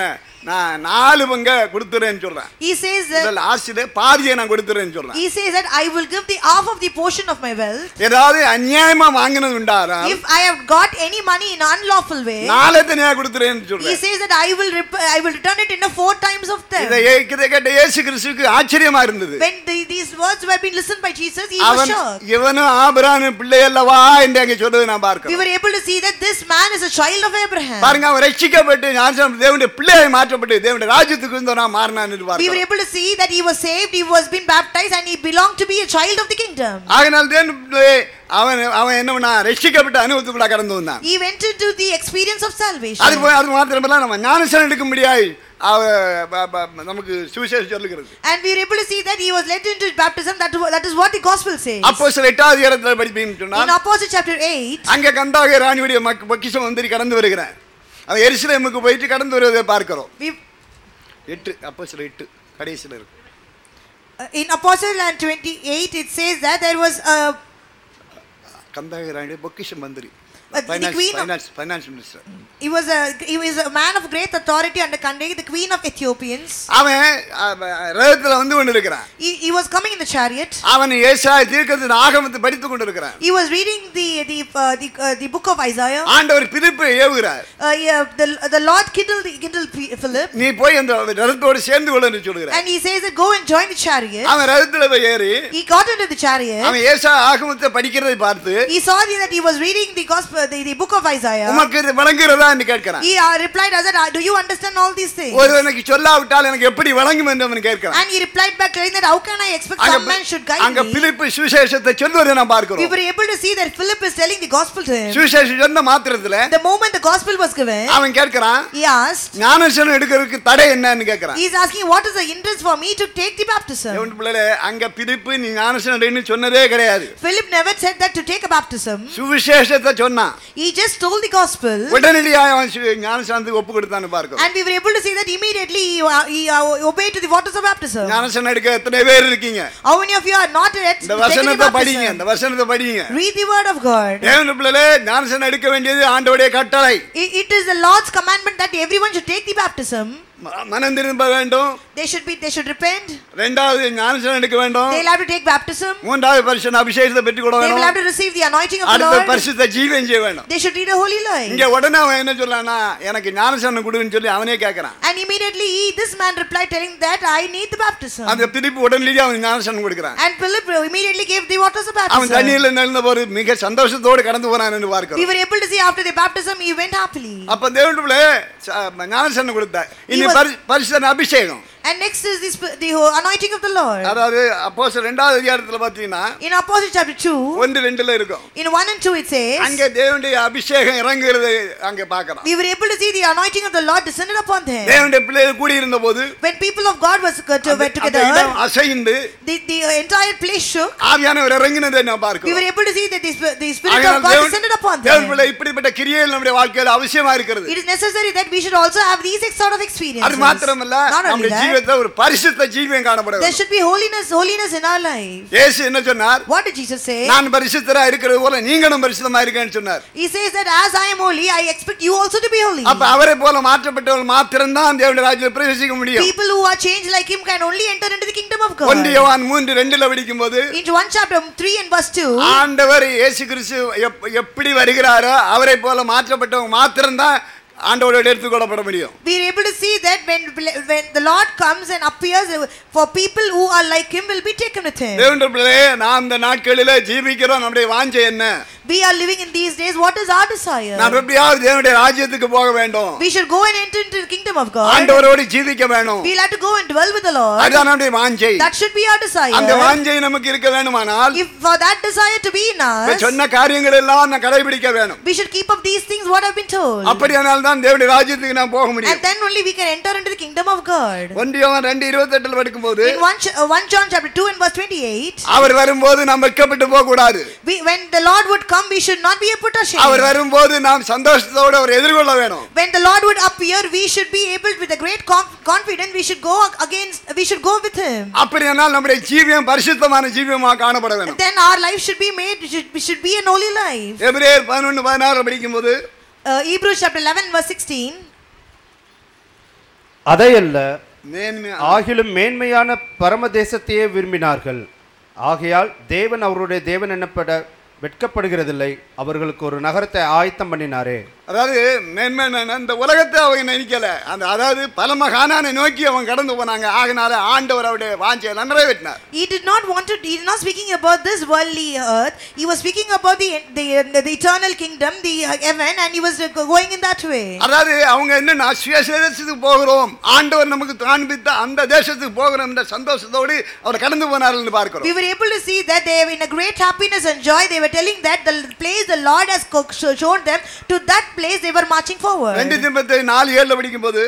நான் நாலு பங்க கொடுத்துறேன்னு சொல்றேன் He says that இதுல ஆசிரியர் பாதியை நான் கொடுத்துறேன்னு சொல்றேன் he says that I will give the half of the portion of my wealth. ஏதாவது அநியாயமா வாங்கினது உண்டாரா If I have got any money in unlawful way, நாளை தனியா கொடுத்துறேன்னு he சொல்றேன் says that I will rep- I will return it in a four times of them. இதை ஏ- இதை கேட்ட இயேசு கிறிஸ்துவுக்கு ஆச்சரியமா இருந்தது When the, these words were being listened by Jesus, he was அவன் shocked. இவனும் ஆபிரான பிள்ளை அல்லவா என்று அங்கே சொல்றதை நான் We பார்க்கிறேன் were able to see that this man is a child of Abraham. பாருங்க அவன் ரட்சிக்கப்பட்டு ஞானஸ்நானம் தேவனுடைய பிள்ளையை மாற்றப்பட்டு தேவனுடைய ராஜ்யத்துக்கு வந்தவனா மாறினான்னு We were பார்க்கிறோம் able to see that he was saved, he was been baptized, and he belonged to be a child of the kingdom. ஆகினால் தேவன் பிள்ளை, அவன் அவன் என்ன பண்ணா ரட்சிக்கப்பட்ட அனுபவத்துக்குள்ள கடந்து வந்தான் He went into the experience of அது salvation. போய் அது மாத்திரமல்ல நம்ம ஞானஸ்நானம் எடுக்க முடியாது அவ ப- ப- நமக்கு சுவிசேஷம் சொல்லுகிறது And we were able to see that he was led into baptism. That, that is what the gospel says. அப்போ சில எட்டாவது இடத்துல படிப்பீங்கன்னு சொன்னா In opposite chapter 8, அங்க கந்தாக ராணியுடைய மக் பொக்கிஷம் வந்து கடந்து வருகிறேன் அவன் எருசலேமுக்கு போயிட்டு கடந்து வருவதை பார்க்கிறோம் we, எட்டு அப்போ சில எட்டு கடைசியில் இருக்கு uh, in Apostle and 28, it says that there was a கந்தாக ராணியுடைய பொக்கிஷம் மந்திரி Uh, the finance queen of- finance finance minister he was a he was a man of great authority under Kandake, the queen of Ethiopians. அவன் அவன் ரதத்துல வந்து கொண்டு இருக்கிறான் He, he was coming in the chariot. அவன் ஏசாய தீர்க்கத்தின் ஆகமத்தை படித்து கொண்டு இருக்கிறான் He was reading the the uh, the, uh, the book of Isaiah. ஆண்டவர் பிரிப்பை ஏவுகிறார் Uh, yeah, the the Lord kindled kindled P- Philip, நீ போய் அந்த ரதத்தோடு சேர்ந்து கொள்ளன்னு சொல்லுகிறார் and he says that go and join the chariot. அவன் ரதத்துல போய் ஏறி He got into the chariot. அவன் ஏசா ஆகமத்தை படிக்கிறதை பார்த்து He saw that he was reading the gospel, the, the book of Isaiah. உமக்கு இது விளங்குகிறதா என்று கேட்கிறான் He uh, replied, as "Do you understand all these things?" ஒரு எனக்கு சொல்லாவிட்டால் எனக்கு எப்படி விளங்கும் என்று அவன் கேட்கிறான் And he replied back, telling that, "How can I expect அங்க some man should guide அங்க me?" பிலிப்பு சுவிசேஷத்தை சொல்வதை நாம் We பார்க்கிறோம் were able to see that Philip is telling the gospel to him. சுவிசேஷம் சொன்ன மாத்திரத்துல The moment the gospel was given, அவன் கேட்கிறான் he asked, ஞானசனம் எடுக்கிறதுக்கு தடை என்னன்னு கேட்கிறான் he's asking, "What is the hindrance for me to take the baptism?" எவன் பிள்ளைல அங்க பிலிப்பு நீ ஞானசனம் எடுன்னு சொன்னதே கிடையாது Philip never said that to take a baptism. சுவிசேஷத்தை சொன்னான் He just told the gospel, உடனடியாக அவன் சு- ஞானசானத்துக்கு ஒப்பு கொடுத்தான்னு பார்க்கிறோம் and we were able to see that immediately he, uh, he uh, obeyed to the waters of baptism. ஞானசனம் எடுக்க எத்தனை பேர் இருக்கீங்க How many of you are not yet இந்த taken the வசனத்தை படிங்க baptism? இந்த வசனத்தை படிங்க Read the word of God. தேவன பிள்ளைல ஞானசனம் எடுக்க வேண்டியது ஆண்டவருடைய கட்டளை I- It is the Lord's commandment that everyone should take the baptism. ம- மனம் திரும்ப வேண்டும் They should be. They should repent. ரெண்டாவது ஞானசனம் எடுக்க வேண்டும் They'll have to take baptism. மூன்றாவது பரிசுத்த அபிஷேகத்தை பெற்றுக் கொள்ள They will have வேண்டும் to receive the anointing of the அடுத்த Lord. பரிசுத்த ஜீவன் செய்ய வேண்டும் They should lead a holy life. இங்க உடனே அவன் என்ன சொல்லானா எனக்கு ஞானசனம் கொடுன்னு சொல்லி அவனே கேட்கறான் And immediately he, this man replied, telling that I need the baptism. அந்த பிடிப்பு உடனடியே அவன் ஞானசனம் கொடுக்கிறான் And Philip immediately gave the waters of அவன் baptism. தண்ணியில நிறந்த போது மிக சந்தோஷத்தோடு கடந்து போனான் என்று We பார்க்கிறோம் were able to see after the baptism he went happily. அப்ப தேவனுடைய ஞானசனம் கொடுத்த இனி was- பரி- பரிசுத்த அபிஷேகம் And next is this, the anointing of the Lord. அதாவது அப்போ ரெண்டாவது அதிகாரத்துல பாத்தீங்கன்னா In Apostle chapter 2, ஒன்று ரெண்டுல இருக்கும் in 1 and 2 it says, அங்க தேவனுடைய அபிஷேகம் இறங்குறது அங்க பார்க்கலாம் we were able to see the anointing of the Lord descended upon them. தேவனுடைய பிள்ளைகள் கூடி இருந்த போது When people of God was uh, to, were அந்த இடம் together, அசைந்து the, the entire place shook. ஆவியானவர் இறங்கினதை நான் We பார்க்கிறோம் were able to see that the, sp- the Spirit ஆகையால் of God தேவன் descended upon தேவன் them. பிள்ளை இப்படிப்பட்ட கிரியைகள் நம்முடைய வாழ்க்கையில் அவசியமா இருக்கிறது It is necessary that we should also have these sort of அது experiences. மாத்திரமல்ல Not only நம்முடைய that, ஜீவியத்துல ஒரு பரிசுத்த ஜீவியம் காணப்பட there வேண்டும். should be holiness, holiness in our life. இயேசு என்ன சொன்னார் What did Jesus say? நான் பரிசுத்தரா இருக்கிறது போல நீங்களும் பரிசுத்தமா இருக்கேன்னு சொன்னார் He says that as I am holy, I expect you also to be holy. அப்ப அவரை போல மாற்றப்பட்டவர்கள் மாத்திரம்தான் தேவனுடைய ராஜ்யத்தில் பிரவேசிக்க முடியும் People who are changed like him can only enter into the kingdom of God. ஒன்றியவான் மூன்று ரெண்டுல படிக்கும் போது Into 1 chapter 3 and verse 2, ஆண்டவர் இயேசு கிறிஸ்து எப்- எப்படி வருகிறாரோ அவரை போல மாற்றப்பட்டவங்க மாத்திரம்தான் ஆண்டவரோட எடுத்துக்கொள்ளப்பட முடியும் we are able to see that when, when the Lord comes and appears, uh, for people who are like him will be taken with him. தேவனுடைய பிள்ளையே நாம் இந்த நாட்களில ஜீவிக்கிறோம் நம்முடைய வாஞ்சை என்ன We are living in these days. What is our desire? நாம் எப்படியாவது தேவனுடைய ராஜ்யத்துக்கு போக வேண்டும் We should go and enter into the kingdom of God. ஆண்டவரோடு ஜீவிக்க வேணும் We'll have to go and dwell with the Lord. அதுதான் நம்முடைய வாஞ்சை That should be our அந்த desire. வாஞ்சை நமக்கு இருக்க வேணுமானால் If for that desire to be in இப்ப us, சொன்ன காரியங்கள் எல்லாம் நான் கடைபிடிக்க வேணும் we should keep up these things what have been told. அப்படியானால் தான் தேவனுடைய ராஜ்யத்துக்கு நான் போக And முடியும் then only we can enter into the kingdom of God. ஒன்றியவன் ரெண்டு இருபத்தெட்டுல படிக்கும்போது In 1, Ch- uh, 1 John chapter 2 and verse 28, அவர் வரும்போது நாம் வெட்கப்பட்டு போக கூடாது we, when the Lord would come, we should not be put our ashamed. வரும்போது நாம் சந்தோஷத்தோடு அவர் எதிர்கொள்ள வேணும் When the Lord would appear, we should be able, with a great conf- confidence, we should go against, we should go with Him. அப்படியானால் நம்முடைய ஜீவியம் பரிசுத்தமான ஜீவியமாக காணப்பட வேணும் Then our life should be made, we should, we should be an holy life. எபிரேயர் பதினொன்று பதினாறு படிக்கும்போது Uh, Hebrews chapter 11, verse 16. அதையல்ல மேன்மை ஆகிலும் மேன்மையான பரமதேசத்தையே விரும்பினார்கள் ஆகையால் தேவன் அவருடைய தேவன் என்னப்பட வெட்கப்படுகிறதில்லை அவர்களுக்கு ஒரு நகரத்தை ஆயத்தம் பண்ணினாரே அதாவது மேன்மை என்னன்னா, இந்த உலகத்தை அவங்க நினைக்கல அந்த அதாவது பலமகானானை நோக்கி அவங்க கடந்து போனாங்க ஆகினால ஆண்டவர் அவருடைய வாஞ்சையெல்லாம் நிறைவேற்றினார் He did not want to, he is not speaking about this worldly earth. He was speaking about the, the, the eternal kingdom, the uh, heaven, and he was uh, going in that way. அதாவது அவங்க என்னன்னா சுயசேதத்துக்கு போகிறோம் ஆண்டவர் நமக்கு காண்பித்த அந்த தேசத்துக்கு போகிறோம் என்ற சந்தோஷத்தோடு அவர் கடந்து போனார்கள் பார்க்கிறோம் We were able to see that they were in a great happiness and joy. They were telling that the place the Lord has co- sho- shown them, to that place they were marching forward. ரெண்டு தீமத்தை நாலு ஏழுல படிக்கும்போது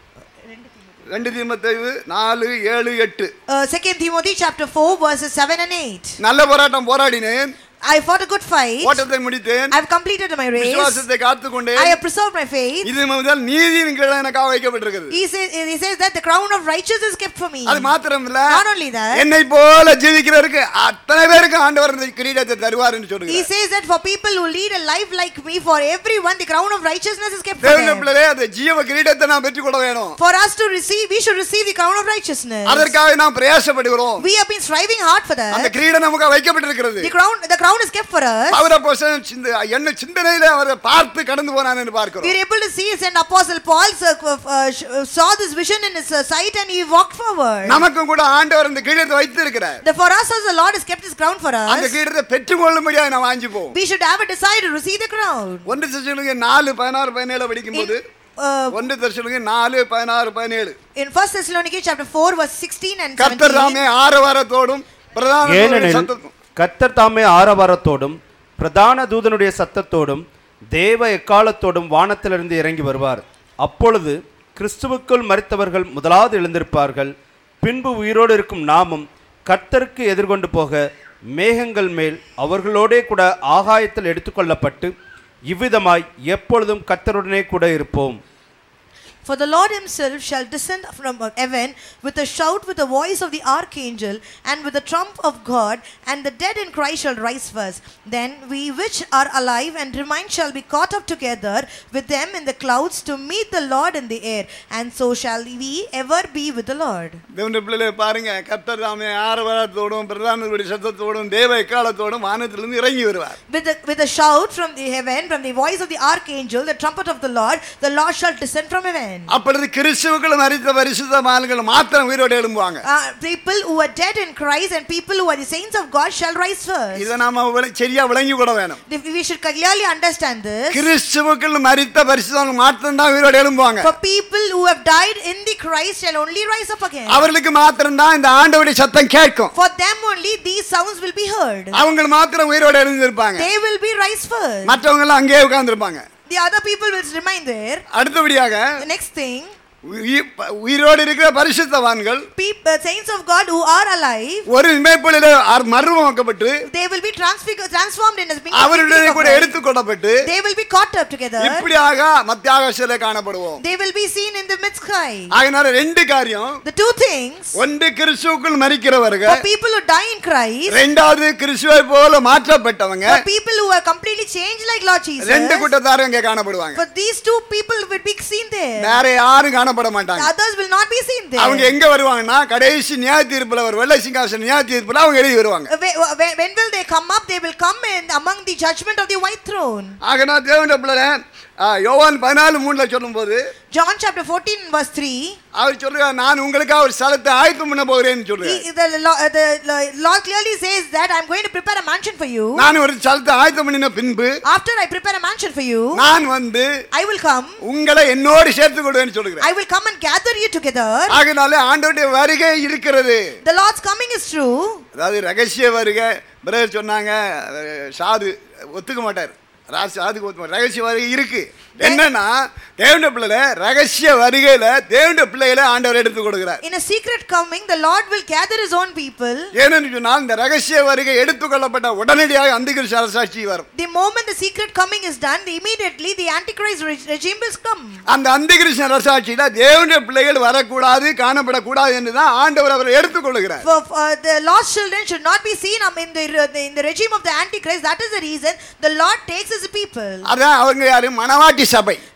ரெண்டு தீமத்தை நாலு ஏழு எட்டு Uh, 2 Timothy chapter 4 verses 7 and 8. நல்ல போராட்டம் போராடினேன் I fought a good fight. ஓட்டத்தை முடித்தேன் I have completed my race. விசுவாசத்தை காத்துக்கொண்டேன் I have preserved my faith. இது முதல் நீதியின் கீழே எனக்காக வைக்கப்பட்டிருக்கிறது He says, he says that the crown of righteousness is kept for me. அது மாத்திரம் இல்ல Not only that, என்னை போல ஜீவிக்கிறவருக்கு அத்தனை பேருக்கு ஆண்டவர் இந்த கிரீடத்தை தருவார் என்று he சொல்லுங்க says that for people who lead a life like me, for everyone, the crown of righteousness is kept for தேவனுடைய them. பிள்ளைகளே அந்த ஜீவ கிரீடத்தை நாம் பெற்றுக்கொள்ள வேணும் For us to receive, we should receive the crown of righteousness. அதற்காக நாம் பிரயாசப்படுகிறோம் We have been striving hard for அந்த that. கிரீடம் நமக்கு வைக்கப்பட்டிருக்கிறது The crown, the crown is kept for us. பவுல அப்போஸ்தலன் சிந்த என்ன சிந்தனையில அவரை பார்த்து கடந்து போனான் என்று We பார்க்கிறோம் are able to see Saint Apostle Paul uh, uh, sh- uh, saw this vision in his uh, sight and he walked forward. நமக்கும் கூட ஆண்டவர் அந்த கிரீடத்தை வைத்து இருக்கிறார் The, for us, as the Lord has kept His crown for அந்த us, கிரீடத்தை பெற்றுக்கொள்ளும்படியாக நாம் வாங்கி போவோம் we should have a desire to receive the crown. ஒன்று தரிசனங்க நாலு பதினாறு பதினேழு படிக்கும்போது Uh, ஒன்று தரிசனங்க நாலு பதினாறு பதினேழு in 1 Thessalonians chapter 4, verse 16 and கர்த்தர் 17, தாமே ஆரவாரத்தோடும் பிரதான ஏனெனில் சத்தத்தும் கத்தர் தாமே ஆரவாரத்தோடும் பிரதான தூதனுடைய சத்தத்தோடும் தேவ எக்காலத்தோடும் வானத்திலிருந்து இறங்கி வருவார் அப்பொழுது கிறிஸ்துவுக்குள் மரித்தவர்கள் முதலாவது எழுந்திருப்பார்கள் பின்பு உயிரோடு இருக்கும் நாமும் கர்த்தருக்கு எதிர்கொண்டு போக மேகங்கள் மேல் அவர்களோடே கூட ஆகாயத்தில் எடுத்துக்கொள்ளப்பட்டு இவ்விதமாய் எப்பொழுதும் கர்த்தருடனே கூட இருப்போம் For the Lord himself shall descend from heaven with a shout, with the voice of the archangel, and with the trump of God, and the dead in Christ shall rise first. Then we which are alive and remain shall be caught up together with them in the clouds to meet the Lord in the air, and so shall we ever be with the Lord. தேவனுடைய பிள்ளைகளை பாருங்க கர்த்தர் தாமே ஆரவாரத்தோடும் பிரதானத்துடைய சத்தத்தோடும் தேவ எக்காலத்தோடும் வானத்திலிருந்து இறங்கி வருவார் With a, with a shout from the heaven, from the voice of the archangel, the trumpet of the Lord, the Lord shall descend from heaven. அப்பொழுது கிறிஸ்துவுக்குள் மறித்த பரிசுத்தமான்கள் மாத்திரம் உயிரோடு எழும்புவாங்க Uh, people who are dead in Christ and people who are the saints of God shall rise first. இதை நாம விள- சரியா விளங்கி கூட வேணும் If We should clearly understand this. கிறிஸ்துவுக்குள் மறித்த பரிசுத்தம் மாத்திரம் தான் உயிரோடு எழும்புவாங்க For people who have died in the Christ shall only rise up again. அவர்களுக்கு மாத்திரம் தான் இந்த ஆண்டவருடைய சத்தம் கேட்கும் For them only these sounds will be heard. அவங்க மாத்திரம் உயிரோடு எழுந்திருப்பாங்க They will be rise first. மற்றவங்க எல்லாம் அங்கேயே உட்கார்ந்திருப்பாங்க The other people will remain there. அடுத்தபடியாக The next thing, உயி- உயிரோடு இருக்கிற பரிசுத்தவான்கள் people, saints of God who are alive, ஒரு இமைப்பொழில மர்மமாக்கப்பட்டு they will be transfig- transformed in a being அவருடைய கூட எடுத்துக்கொள்ளப்பட்டு They will be caught up together. இப்படியாக மத்தியாகாசில காணப்படுவோம் They will be seen in the mid sky. அதனால ரெண்டு காரியம் The two things, ஒன்று கிறிஸ்துவுக்குள் மறிக்கிறவர்கள் for people who die in Christ, ரெண்டாவது கிறிஸ்துவை போல மாற்றப்பட்டவங்க for people who are completely changed like Lord Jesus, ரெண்டு கூட்டத்தாரும் இங்க காணப்படுவாங்க for these two people will be seen there. வேற யாரும் காணப்பட The மாட்டாங்க others will not be seen there. அவங்க எங்க வருவாங்கன்னா கடைசி நியாய தீர்ப்புல ஒரு வெள்ளை சிங்காசன நியாய தீர்ப்புல அவங்க எழுதி வருவாங்க Uh, When, when- when will they come up? They will come in among the judgment of the white throne. ஆகனா தேவனுடைய பிள்ளை ஆ, யோவான் பதினாலு மூணுல சொல்லும்போது John chapter 14 verse 3. அவர் சொல்றார் நான் உங்களுக்காக ஒரு ஸ்தலத்தை ஆயத்தம் பண்ண போகிறேன்னு சொல்றாரு he- the, Lo- uh, the Lo- Lord clearly says that I'm going to prepare a mansion for you. நான் ஒரு ஸ்தலத்தை ஆயத்தம் பண்ணின பின்பு After I prepare a mansion for you, நான் வந்து I will come. உங்களை என்னோடு சேர்த்து கொள்வேன்னு சொல்லுகிறேன் I will come and gather you together. ஆகினாலே ஆண்டவருடைய வருகை இருக்கிறது The Lord's coming is true. அதாவது ரகசிய வருகை பிரதர் சொன்னாங்க அஹ், சாது ஒத்துக்க மாட்டார் ராசி சாதுக்கு ஒத்துக்க மாட்டார். ரகசிய வருகை இருக்கு என்னன்னா தேவனுடைய பிள்ளைல ரகசிய வருகையில தேவனுடைய பிள்ளைகளை ஆண்டவர் எடுத்து கொடுக்கிறார் In a secret coming, the Lord will gather his own people. ஏனென்று சொன்னால் இந்த ரகசிய வருகை எடுத்துக்கொள்ளப்பட்ட உடனடியாக அந்திகிறிஸ்து அரசாட்சி வரும் The moment the secret coming is done, immediately the Antichrist re- regime will come. அந்த அந்திகிறிஸ்து அரசாட்சியில தேவனுடைய பிள்ளைகள் வரக்கூடாது காணப்படக்கூடாது என்று தான் ஆண்டவர் அவரை எடுத்துக்கொள்கிறார் For, for the lost children should not be seen um, in the, in the regime of the Antichrist. That is the reason the Lord takes his people. அதான் அவங்க யாரு மணவாட்டி சபை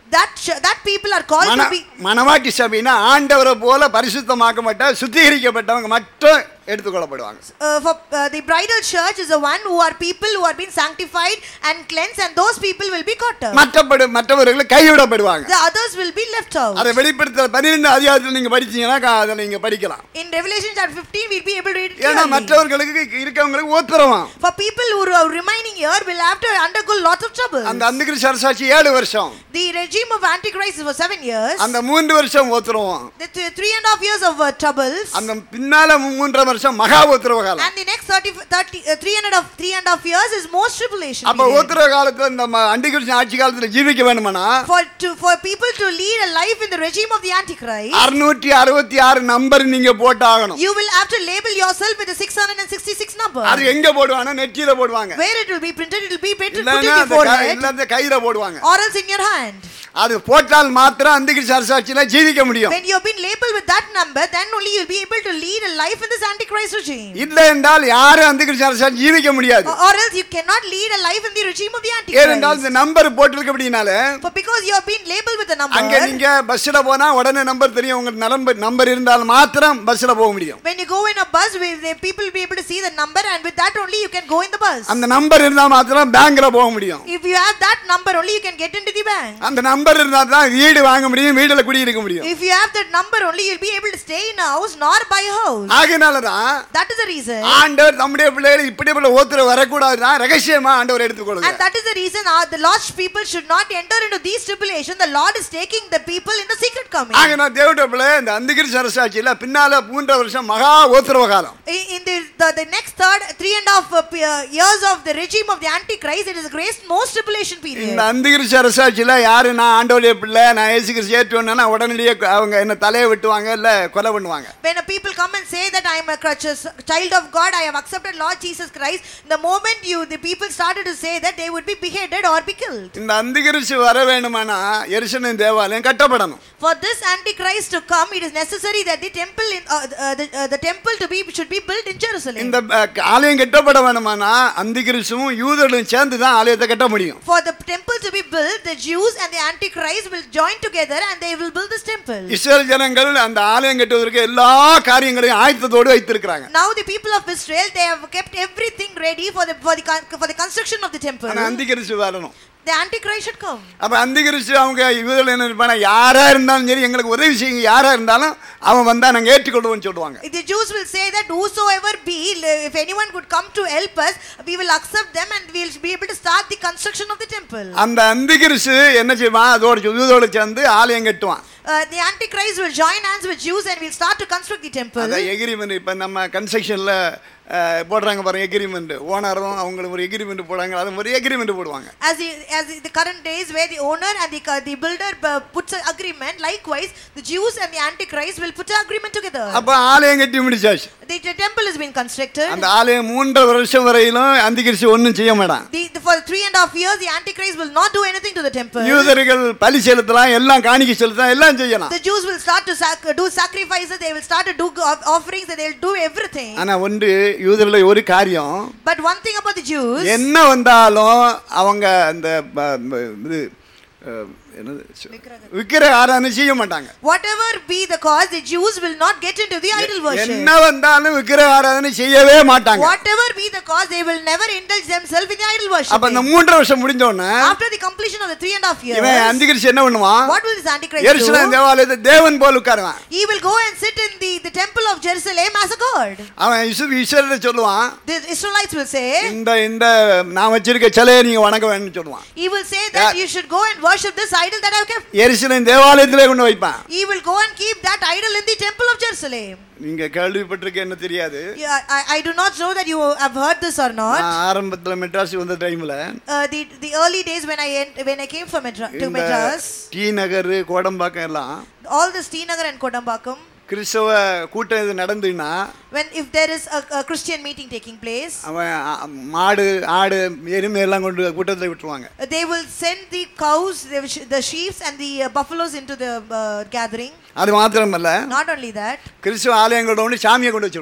that ch- that people are called மன to be மனவாட்டி சபைனா ஆண்டவரை போல பரிசுத்தமாக்கப்பட்ட சுத்திகரிக்கப்பட்டவங்க மட்டும் எடுத்துக்கொள்ளப்படுவாங்க uh, for uh, the bridal church is the one who are people who are being sanctified and cleansed and those people will be caught up மற்றபடி மற்றவர்கள் கைவிடப்படுவாங்க the others will be left out அதை வெளிப்படுத்துற பன்னிரெண்டு அதிகாரத்தில் நீங்க படிச்சீங்கன்னா கா- அதை நீங்க படிக்கலாம் in revelation chapter 15 we'll be able to read it ஏன்னா clearly. மற்றவர்களுக்கு இருக்கவங்களுக்கு ஓத்துறவான் for people who are remaining here will have to undergo lots of trouble அந்த அந்துகிரி சரசாட்சி ஏழு வருஷம் the regime of antichrist is for seven years அந்த மூன்று வருஷம் ஓத்துருவோம் the th- three and a half years of uh, troubles அந்த பின்னால மூன்றரை வருஷம் மகா ஓத்துறவ காலம் and the next 30, 30 uh, three and a half three and a half years is most tribulation அப்ப period. ஓத்துற காலத்துல நம்ம அண்டிகிருஷ்ண ஆட்சி காலத்துல ஜீவிக்க வேணுமானா for to for people to lead a life in the regime of the antichrist அறுநூற்றி அறுபத்தி ஆறு number நீங்க போட்டாகணும் you will have to label yourself with the 666 number அது எங்க போடுவாங்க நெற்றியில போடுவாங்க where it will be printed it will be printed put இல்லைன்னா in your அந்த க- forehead இல்ல அந்த கையில போடுவாங்க or else in your hand அது போட்டால் மாத்திரம் அந்திகிருஷ்ண அரசாட்சியில ஜீவிக்க முடியும் when you have been labeled with that number then only you'll be able to lead a life in this antichrist regime இல்லை என்றால் யாரும் அந்திகிருஷ்ண அரசாட்சி ஜீவிக்க முடியாது or, or else you cannot lead a life in the regime of the ஏனென்றால் antichrist இந்த number போட்டிருக்க அப்படின்னால for because you have been labeled with a அங்க number நீங்க பஸ்ல போனா உடனே நம்பர் தெரியும் உங்க நம்பர் நம்பர் இருந்தால் மாத்திரம் பஸ்ல போக முடியும் when you go in a bus where the people will be able to see the number and with that only you can go in the bus அந்த நம்பர் இருந்தா மாத்திரம் பேங்க்ல போக முடியும் if you have that number only you can get into the bank அந்த number இருந்தா தான் வீடு வாங்க முடியும் வீடுல குடியிருக்க முடியும் if you have that number only you'll be able to stay in a house nor buy a house ஆகையினால தான் that is the reason ஆண்டவர் நம்முடைய பிள்ளைகள் இப்படிப்பட்ட ஓத்துற வரக்கூடாது தான் ரகசியமா ஆண்டவர் எடுத்துக்கொள்ளுங்க and that is the reason uh, the lost people should not enter into these tribulation the lord is taking the people in the secret coming ஆகையினால் தேவடைய பிள்ளை இந்த அந்திகிரி சரசாட்சியில பின்னால மூன்றரை வருஷம் மகா ஓத்துறவ காலம் in in the, the the next third three and a half uh, p- uh, years of the regime of the antichrist it is the greatest most tribulation period இந்த அந்திகிரி சரசாட்சியில யாரு நான் ஆண்டவருடைய பிள்ளை நான் ஏசு கிறிஸ்து ஏற்றுவேன்னா உடனடியே அவங்க என்ன தலையை வெட்டுவாங்க இல்ல கொலை பண்ணுவாங்க when a people come and say that I am a crutches, child of God, I have accepted Lord Jesus Christ, the moment you the people started to say that they would be beheaded or be killed. இந்த அந்திகிரிசு வர வேணுமானா எருசலேம் தேவாலயம் கட்டப்படணும் For this Antichrist to come, it is necessary that the temple in uh, uh, the, uh, the temple to be should be built in Jerusalem. இந்த அஹ், ஆலயம் கட்டப்பட வேணுமானா அந்திகிரிசும் யூதர்களும் சேர்ந்து தான் ஆலயத்தை கட்ட முடியும் For the temple to be built, the Jews and the Antichrist will join together and they will build this temple. Israel ஜனங்கள் அந்த ஆலயம் கட்டுவதற்கு எல்லா காரியங்களையும் ஆயத்தத்தோடு வைத்திருக்கிறாங்க Now the people of Israel, they have kept everything ready for the for the con- for the construction of the temple. ஆனா அந்திகிரிசு வரணும் The Antichrist should come. அப்ப அந்திகிரிசு அவங்க யூதர்கள் என்ன இருப்பானா யாரா இருந்தாலும் சரி எங்களுக்கு உதவி செய்யுங்க யாரா இருந்தாலும் அவன் வந்தா நாங்க ஏற்றுக்கொள்வோம்னு சொல்லுவாங்க The Jews will say that whosoever be, if anyone could come to help us, we will accept them and we will be able to start the construction of the temple. அந்த அந்திகிரிசு என்ன செய்வான் அதோட யூதோடு சேர்ந்து ஆலயம் கட்டுவான் Uh, the Antichrist will join hands with Jews and will start to construct the temple. அந்த எகிரிமெண்ட் இப்ப நம்ம கன்ஸ்ட்ரக்ஷன்ல போடுறாங்க பாருங்க எகிரிமெண்ட் ஓனரும் அவங்களுக்கு ஒரு எகிரிமெண்ட் போடுறாங்க அது ஒரு எகிரிமெண்ட் போடுவாங்க As the, as the, the current days where the owner and the, co- the builder uh, puts an agreement, likewise the Jews and the Antichrist will put an agreement together. அப்ப ஆலயம் கட்டி முடிச்சாச்சு The, the temple has been constructed. அந்த ஆலயம் மூன்றரை வருஷம் வரையிலும் அந்திகிரிசு ஒன்றும் செய்ய மாட்டான் The, the, for three and a half years, the Antichrist will not do anything to the temple. யூதர்கள் பலி செலுத்தலாம் எல்லாம் காணிக்கை செலுத்தலாம் எல்லாம் செய்யலாம் The Jews will start to sac- do sacrifices, they will start to do go- offerings, and they will do everything. ஆனா ஒன்று யூதர்ல ஒரு காரியம் But one thing about the Jews, என்ன வந்தாலும் அவங்க அந்த ப- ப- இது அஹ், என்னது விக்கிர ஆராதனை செய்ய மாட்டாங்க whatever be the cause, the Jews will not get into the idol worship. என்ன வந்தாலும் விக்கிர ஆராதனை செய்யவே மாட்டாங்க Whatever be the cause, they will never indulge themselves in the idol worship. அப்ப இந்த மூன்றரை வருஷம் முடிஞ்ச உடனே After the completion of the three and a half years, இவன் அந்திகிரிச்சு என்ன பண்ணுவான் what will this Antichrist Jerusalem do? தேவாலயத்தை தேவன் போல் உட்காருவான் He will go and sit in the, the temple of Jerusalem as a god. அவன் இசு இஸ்ரேல சொல்லுவான் The Israelites will say, இந்த இந்த நான் வச்சிருக்க சிலையை நீங்க வணங்க வேணும்னு சொல்லுவான் he will say that Yeah. you should go and worship this idol that I have kept. எருசலேம் தேவாலயத்திலே கொண்டு வைப்பான் He will go and keep that idol in the temple of Jerusalem. நீங்க கேள்விப்பட்டிருக்க என்ன தெரியாது Yeah, I, I do not know that you have heard this or not. நான் ஆரம்பத்துல மெட்ராஸ் வந்த டைம்ல Uh, the the early days when I ent- when I came from Madra- to இந்த Madras, T Nagar Kodambakkam எல்லாம் all the Srinagar and Kodambakam, கிறிஸ்தவ கூட்டம் இது நடந்துன்னா when if there is a, a Christian meeting taking place, அவன் அ- மாடு ஆடு எருமை எல்லாம் கொண்டு கூட்டத்தில் விட்டுருவாங்க uh, they will send the cows, the, sh- the sheep and the uh, buffaloes into the uh, gathering. அது மாத்திரமல்ல Not only that, கிறிஸ்துவ ஆலயங்களோட ஒன்று சாமியை கொண்டு வச்சிருவாங்க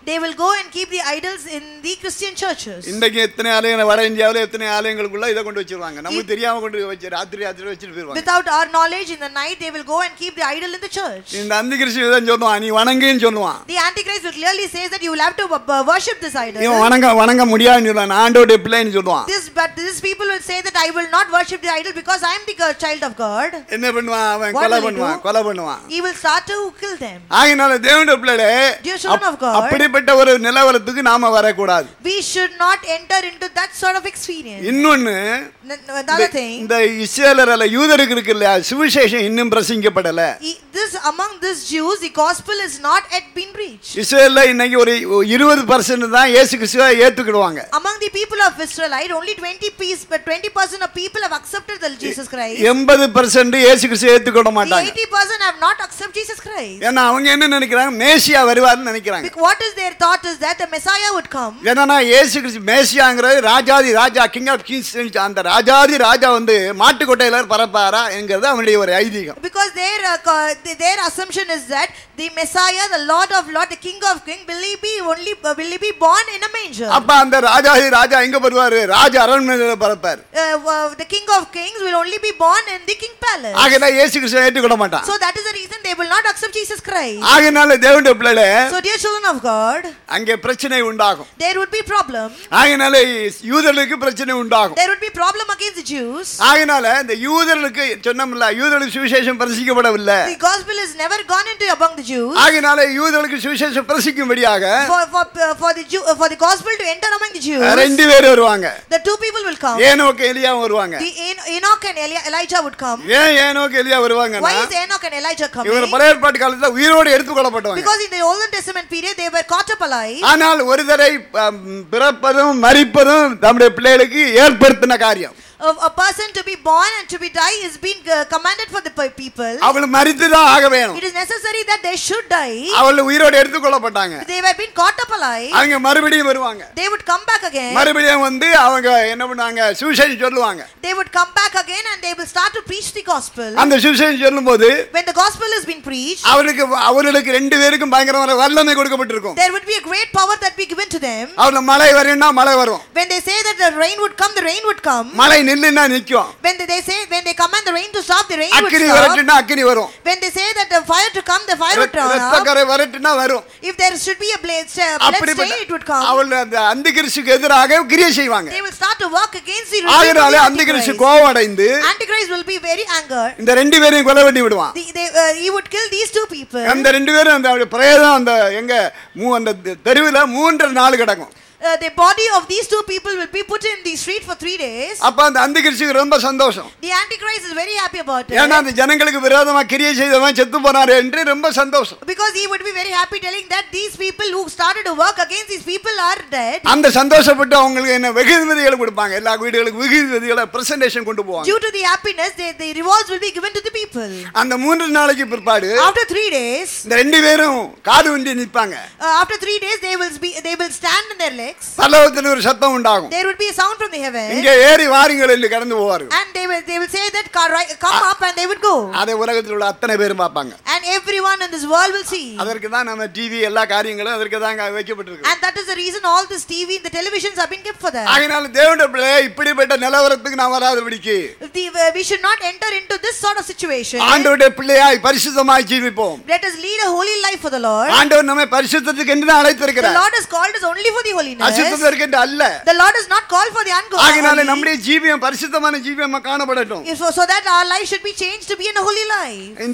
They will go and keep the idols in the Christian churches. இன்றைக்கு எத்தனை ஆலயங்கள் வட இந்தியாவில் எத்தனை ஆலயங்களுக்குள்ள இதை கொண்டு வச்சிருவாங்க நமக்கு தெரியாம கொண்டு வச்சு ராத்திரி ராத்திரி வச்சுட்டு போயிருவாங்க Without our knowledge, in the night, they will go and keep the idol in the church. இந்த அந்த கிறிஸ்து தான் சொல்லுவான் நீ வணங்குன்னு சொல்லுவான் The Antichrist will clearly say that you will have to uh, uh, worship this இவன் idol. வணங்க வணங்க முடியாதுன்னு சொல்லுவான் நான் ஆண்டோடைய பிள்ளைன்னு சொல்லுவான் This, but these people will say that I will not worship the idol because I am the God- child of God. என்ன பண்ணுவான் அவன் What கொலை will he பண்ணுவான் do? கொலை பண்ணுவான் He will start to kill them. ஆகினால தேவனுடைய பிள்ளைகளே Dear children of God. அப்படிப்பட்ட ஒரு நிலவரத்துக்கு நாம வரக்கூடாது We should not enter into that sort of experience. இன்னொன்னு N- n- Another thing, இந்த இஸ்ரேலர் அல்ல யூதருக்கு இருக்கு இல்லையா சுவிசேஷம் இன்னும் பிரசங்கிக்கப்படல i- this among these Jews, the gospel is not yet been preached. இஸ்ரேல்ல இன்னைக்கு ஒரு இருபது பர்சன்ட் தான் இயேசு கிறிஸ்துவை ஏத்துக்கிடுவாங்க Among the people of Israelite, only 20 piece, but 20% of people have accepted the Jesus Christ. எண்பது பர்சன்ட் இயேசு கிறிஸ்துவை ஏத்துக்கிட The மாட்டாங்க 80% have not accepted Jesus Christ. ஏன்னா அவங்க என்ன நினைக்கிறாங்க மேசியா வருவார்னு நினைக்கிறாங்க Bec- What is their thought is that the Messiah would come. என்னன்னா இயேசு கிறிஸ்து மேசியாங்கிறது ராஜாதி ராஜா கிங் ஆஃப் கிங்ஸ் அந்த ராஜாதி ராஜா வந்து மாட்டுக்கொட்டையில பரப்பாரா என்கிறது அவனுடைய ஒரு ஐதீகம் Because their uh, co- th- their assumption is that the Messiah, the Lord of Lord, the King of King, will he be only uh, will he be born in a manger? அப்ப அந்த ராஜாதி ராஜா எங்க வருவாரு ராஜ அரண்மனையில பரப்பார் Uh, uh, the King of Kings will only be born in the King Palace. ஆகதான் இயேசு கிறிஸ்துவை ஏற்றுக்கொள்ள மாட்டான் So that is the reason they will not accept Jesus Christ. ஆகினால தேவனுடைய பிள்ளைல So dear children of God, அங்கே பிரச்சனை உண்டாகும் there would be problem. ஆகினால யூதர்களுக்கு பிரச்சனை உண்டாகும் There would be problem against the Jews. ஆகினால இந்த யூதர்களுக்கு சொன்னோம்ல யூதர்களுக்கு சுவிசேஷம் பிரசிக்கப்படவில்லை The gospel has never gone into among the Jews. ஆகினால யூதர்களுக்கு சுவிசேஷம் பிரசிக்கும்படியாக For, for, uh, for, the Jew, uh, for the gospel to enter among the Jews, ரெண்டு பேர் வருவாங்க the two people will come. ஏனோக்கு எலியாவும் வருவாங்க The En- Enoch and Eli- Elijah would come. ஏன் ஏனோக்கு எலியா வருவாங்கன்னா Why is Enoch and Elijah இவர் coming? பழைய ஏற்பாட்டு காலத்துல உயிரோடு எடுத்துக்கொள்ளப்பட்டவங்க Because in the Old Testament period, they were caught up alive. ஆனால் ஒரு தடவை அம், பிறப்பதும் மரிப்பதும் நம்முடைய பிள்ளைகளுக்கு ஏற்படுத்தின காரியம் A, a person to be born and to be die is being uh, commanded for the pe- people. அவள் மரித்துதான் ஆக வேணும் It is necessary that they should die. அவள் உயிரோடு எடுத்துக்கொள்ளப்பட்டாங்க They were being caught up alive. அவங்க மறுபடியும் வருவாங்க They would come back again. மறுபடியும் வந்து அவங்க என்ன பண்ணாங்க சுவிசேஷம் சொல்லுவாங்க They would come back again and they will start to preach the gospel. அந்த சுவிசேஷம் சொல்லும்போது When the gospel has been preached, அவருக்கு அவர்களுக்கு ரெண்டு பேருக்கும் பயங்கரமான வல்லமை கொடுக்கப்பட்டிருக்கும் there would be a great power that be given to them. அவள மழை வரும்னா மழை வரும் When they say that the rain would come, the rain would come. மழை நில்லுன்னா நிக்கும் When they, they say, when they command the rain to stop, the rain would அக்கினி stop. வரட்டுன்னா அக்கினி வரும் When they say that the fire to come, the fire would turn up. ரத்தக்கரை வரட்டுன்னா வரும் If there should be a blade, uh, blood stain, it would அப்படிப்பட்ட come. அவள் அந்த அந்த கிறிஸ்துக்கு எதிராக கிரியை செய்வாங்க They will start to work against the ஆகினாலே regime of அந்த the கிறிஸ்து Antichrist. கோவம் அடைந்து Antichrist will be very angered. இந்த ரெண்டு பேரையும் கொலை பண்ணி விடுவான் The, they, uh, he would kill these two people. அந்த ரெண்டு பேரும் அந்த அவருடைய பிரேதம் அந்த எங்க மூ அந்த தெருவில் மூன்று நாள் கிடக்கும் Uh, the body of these two people will be put in the street for three days. அப்ப அந்த அந்த கிறிஸ்துக்கு ரொம்ப சந்தோஷம் The Antichrist is very happy about ஏன்னா it. அந்த ஜனங்களுக்கு விரோதமா கிரியை செய்தவன் செத்து போனாரு என்று ரொம்ப சந்தோஷம் Because he would be very happy telling that these people who started to work against these people are dead. அந்த சந்தோஷப்பட்டு அவங்களுக்கு என்ன வெகுமதிகளை கொடுப்பாங்க எல்லா வீடுகளுக்கு வெகுமதிகளை பிரசன்டேஷன் கொண்டு போவாங்க Due to the happiness, they, the rewards will be given to the people. அந்த மூன்று நாளைக்கு பிற்பாடு After three days, இந்த ரெண்டு பேரும் காது வண்டி நிற்பாங்க uh, after three days, they will be, they will stand on their legs. பல்லவத்தில் ஒரு சத்தம் உண்டாகும் There would be a sound from the heaven, இங்கே ஏறி வாருங்கள் என்று கடந்து போவார்கள் and they will they will say that "Come right- come up, and they would go, அதை உலகத்தில் உள்ள அத்தனை பேரும் பார்ப்பாங்க and everyone in this world will see. அதற்கு தான் நம்ம டிவி எல்லா காரியங்களும் அதற்கு தான் அங்க வைக்கப்பட்டிருக்கு And that is the reason all this TV and the televisions have been kept for that. ஆகினால தேவனுடைய பிள்ளை இப்படிப்பட்ட நிலவரத்துக்கு நான் வராதபடிக்கு The, uh, we should not enter into this sort of situation. ஆண்டவருடைய பிள்ளையாய் பரிசுத்தமாய் ஜீவிப்போம் Let us lead a holy life for the Lord. ஆண்டவர் நம்மை பரிசுத்தத்துக்கு என்று தான் The அழைத்திருக்கிறார் Lord has called us only for the holiness. அசுத்தத்திற்கு என்று அல்ல The Lord is not called for the ஆகினால ungodly. நம்முடைய ஜீவியம் பரிசுத்தமான ஜீவியமா காணப்படட்டும் So, so that our life should be changed to be in a holy life. இந்த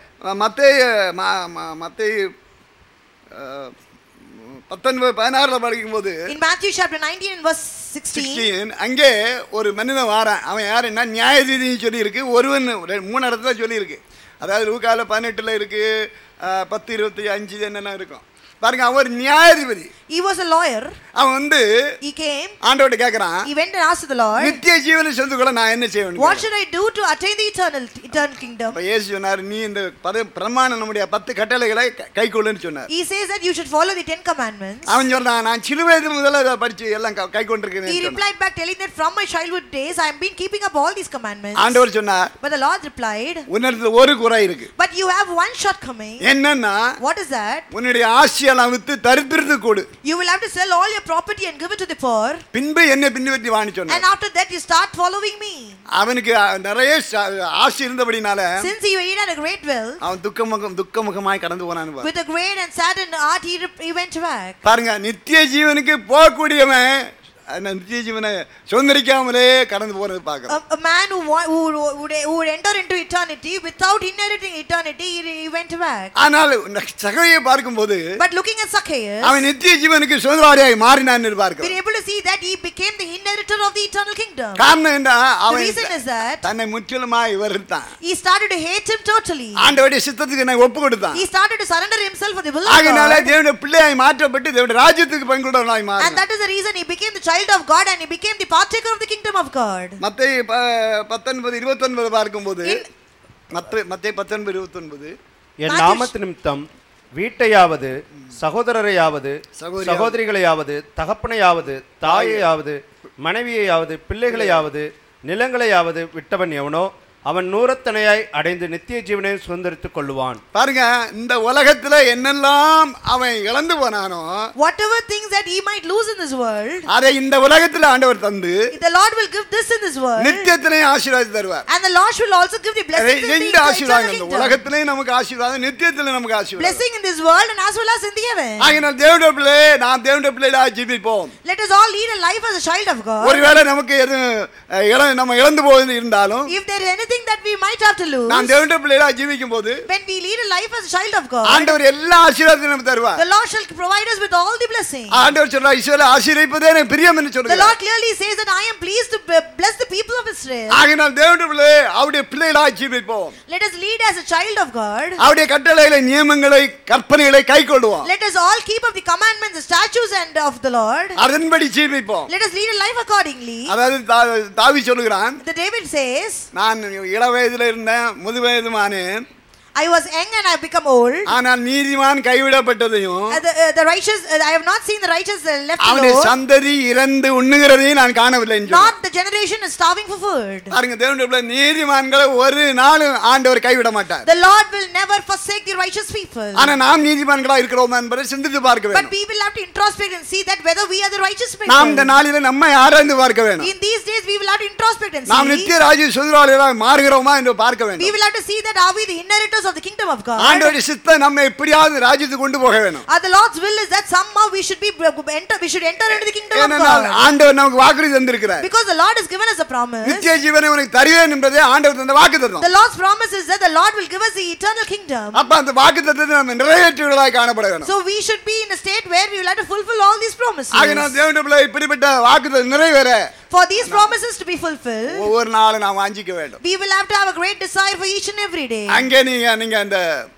மத்தேய மத்தேய பத்தொன்பது பதினாறுல படிக்கும்போது In Matthew chapter 19 and verse 16, 16, அங்கே ஒரு மனிதன் வாரான் அவன் யாருன்னா நியாயதீதின்னு சொல்லி இருக்கு ஒருவன் ரெ- மூணு இடத்துல சொல்லி இருக்கு அதாவது லூக்கால பதினெட்டுல இருக்கு அஹ், பத்து இருபத்தி அஞ்சு என்னென்ன இருக்கும் பாருங்க அவன் ஒரு நியாயாதிபதி he was a lawyer. அவன் வந்து He came, ஆண்டவர்கிட்ட கேட்கறான் he went and asked the Lord, நித்திய ஜீவனை சென்று கூட நான் என்ன செய்வேன் What should I do to attain the eternal, eternal kingdom? அப்ப இயேசு சொன்னார் நீ இந்த பத பிரமாணம் நம்முடைய பத்து கட்டளைகளை கை கொள்ளுன்னு சொன்னார் He says that you should follow the Ten Commandments. அவன் சொல்றான் நான் சிறு வயது முதல்ல இதை படிச்சு எல்லாம் கை He கொண்டிருக்கிறேன் replied back telling that from my childhood days I have been keeping up all these commandments. ஆண்டவர் சொன்னார் But the Lord replied, உன்னிடத்துல ஒரு குறை இருக்கு But you have one shortcoming. என்னன்னா What is that? உன்னுடைய ஆசி எல்லாம் வித்து தரித்திரத்து கொடு You will have to sell all your property and give it to the poor. பின்பு என்னை பின்பற்றி வாணி And சொன்னார் after that, you start following me. அவனுக்கு அஹ், நிறைய ச- ஆசை இருந்தபடினால Since he had a great wealth, அவன் துக்கமுகம் துக்கமுகமாய் கடந்து போனான்னு பாரு. with a great and saddened heart, he, re- he went back. பாருங்க நித்திய ஜீவனுக்கு போகக்கூடியவன் அந்த நித்திய ஜீவனை சுதந்திரிக்காமலே கடந்து போறது A, பார்க்கிறோம் a man who, wa- who, would, who would enter into eternity without inheriting eternity, he, he went back. ஆனால் இந்த சகையை பார்க்கும்போது But looking at Zacchaeus, அவன் நித்திய ஜீவனுக்கு சுதந்திரவாதியாய் மாறினான் we're பார்க்கிறோம் able to see that he became the inheritor of the eternal kingdom. காரணம் என்ன The அவன் reason is that தன்னை முற்றிலுமாய் வெறுத்தான் he started to hate him totally. ஆண்டவருடைய சித்தத்துக்கு நான் ஒப்பு கொடுத்தான் He started to surrender himself for the will of ஆகையினால God. தேவனுடைய பிள்ளையாய் மாற்றப்பட்டு தேவனுடைய ராஜ்யத்துக்கு பங்குள்ளவனாய் And மாறினான் that is the reason he became the child of God and he became the partaker of the kingdom of God. மத்திய ப- பத்தொன்பது இருபத்தொன்பது பார்க்கும்போது In- மத்த மத்திய பத்தொன்பது இருபத்தொன்பது என் Matthew- நாமத்து நிமித்தம் வீட்டையாவது சகோதரரையாவது சகோதரியாவது. சகோதரிகளையாவது தகப்பனையாவது தாயையாவது மனைவியையாவது பிள்ளைகளையாவது நிலங்களையாவது விட்டவன் எவனோ அவன் நூறத்தனையாய் அடைந்து நித்திய ஜீவனை சுதந்திரித்துக் கொள்ளுவான் பாருங்க இந்த உலகத்துல என்னெல்லாம் அவன் இழந்து போனானோ Whatever things that he might lose in this world, அதை இந்த உலகத்துல ஆண்டவர் தந்து the Lord will give this in this world. நித்தியத்திலையும் ஆசீர்வாதம் தருவார் And the Lord will also give the blessing in the ரெண்டு eternal ஆசீர்வாதம் இந்த kingdom. உலகத்திலையும் நமக்கு ஆசீர்வாதம் நித்தியத்திலையும் நமக்கு ஆசீர்வாதம் Blessing in this world and as well as in the heaven. ஆகினால் தேவனுடைய பிள்ளை நாம் தேவனுடைய பிள்ளைகளா ஜீவிப்போம் Let us all lead a life as a child of God. ஒருவேளை நமக்கு எதுவும் அஹ், இழ நம்ம இழந்து போவது இருந்தாலும் If there is anything that we might have to lose, நாம் தேவனுடைய பிள்ளைகளா ஜீவிக்கும் போது when we lead a life as a child of God, ஆண்டவர் எல்லா ஆசீர்வாதத்தையும் நமக்கு தருவார் the Lord shall provide us with all the blessings. ஆண்டவர் சொல்றார் இஸ்ரவேலை ஆசீர்வதிப்பதே எனக்கு பிரியம் என்று The சொல்றார் Lord clearly says that I am pleased to b- bless the people of Israel. ஆகினால் தேவனுடைய பிள்ளை அவருடைய பிள்ளைகளா ஜீவிப்போம் Let us lead as a child of God. அவருடைய கட்டளைகளை நியமங்களை கற்பனைகளை கை கொள்வோம் Let us all keep up the commandments, the statutes, and of the Lord. அதன்படி ஜீவிப்போம் Let us lead a life accordingly. அதாவது தா- தாவி சொல்லுகிறான் The David says, நான் இள வயதுல இருந்தேன் முது வயதுமானேன் I was young and I have become old. ஆனால் நீதிமான் கைவிடப்பட்டதையும் Uh, the, uh, the righteous, uh, I have not seen the righteous uh, left அவனுடைய alone. சந்ததி இறந்து உண்ணுகிறதையும் நான் காணவில்லை என்று Not the generation is starving for food. பாருங்க தேவனுடைய பிள்ளை, நீதிமான்களை ஒரு நாளும் ஆண்டவர் கைவிட மாட்டார் The Lord will never forsake the righteous people. ஆனா நாம் நீதிமான்களா இருக்கிறோமா என்பதை சிந்தித்து பார்க்க But வேண்டும் we will have to introspect and see that whether we are the righteous நாம் இந்த people. நாளில நம்மை ஆராய்ந்து பார்க்க வேண்டும் In these days, we will have to introspect and நாம் see. நித்திய ராஜ்ய சுதராளிகளாக மாறுகிறோமா என்று பார்க்க We வேண்டும் will have to see that are we the inheritors of the kingdom of God? ஆண்டவருடைய சித்தம் நம்மை எப்படியாவது ராஜ்யத்துக்கு கொண்டு போக வேண்டும் Uh, the Lord's will is that somehow we should be enter, we should enter into the kingdom of ஏனென்றால் God. ஆண்டவர் நமக்கு வாக்குறுதி தந்திருக்கிறார் Because the Lord has given us a promise. நித்திய ஜீவனை உனக்கு தருவேன் என்பதே ஆண்டவர் தந்த வாக்கு தத்தம் The Lord's promise is that the Lord will give us the eternal kingdom. அப்ப அந்த வாக்கு தத்தத்தை நம்ம நிறைவேற்றுவதாக காணப்பட வேண்டும் So we should be in a state where we will have to fulfill all these promises. ஆகினால் தேவனுடைய பிள்ளை இப்படிப்பட்ட வாக்கு நிறைவேற For these promises to be fulfilled, ஒவ்வொரு நாளும் நாம் வாஞ்சிக்க வேண்டும் we will have to have a great desire for each and every day. அங்கே நீங்க நீங்க அந்த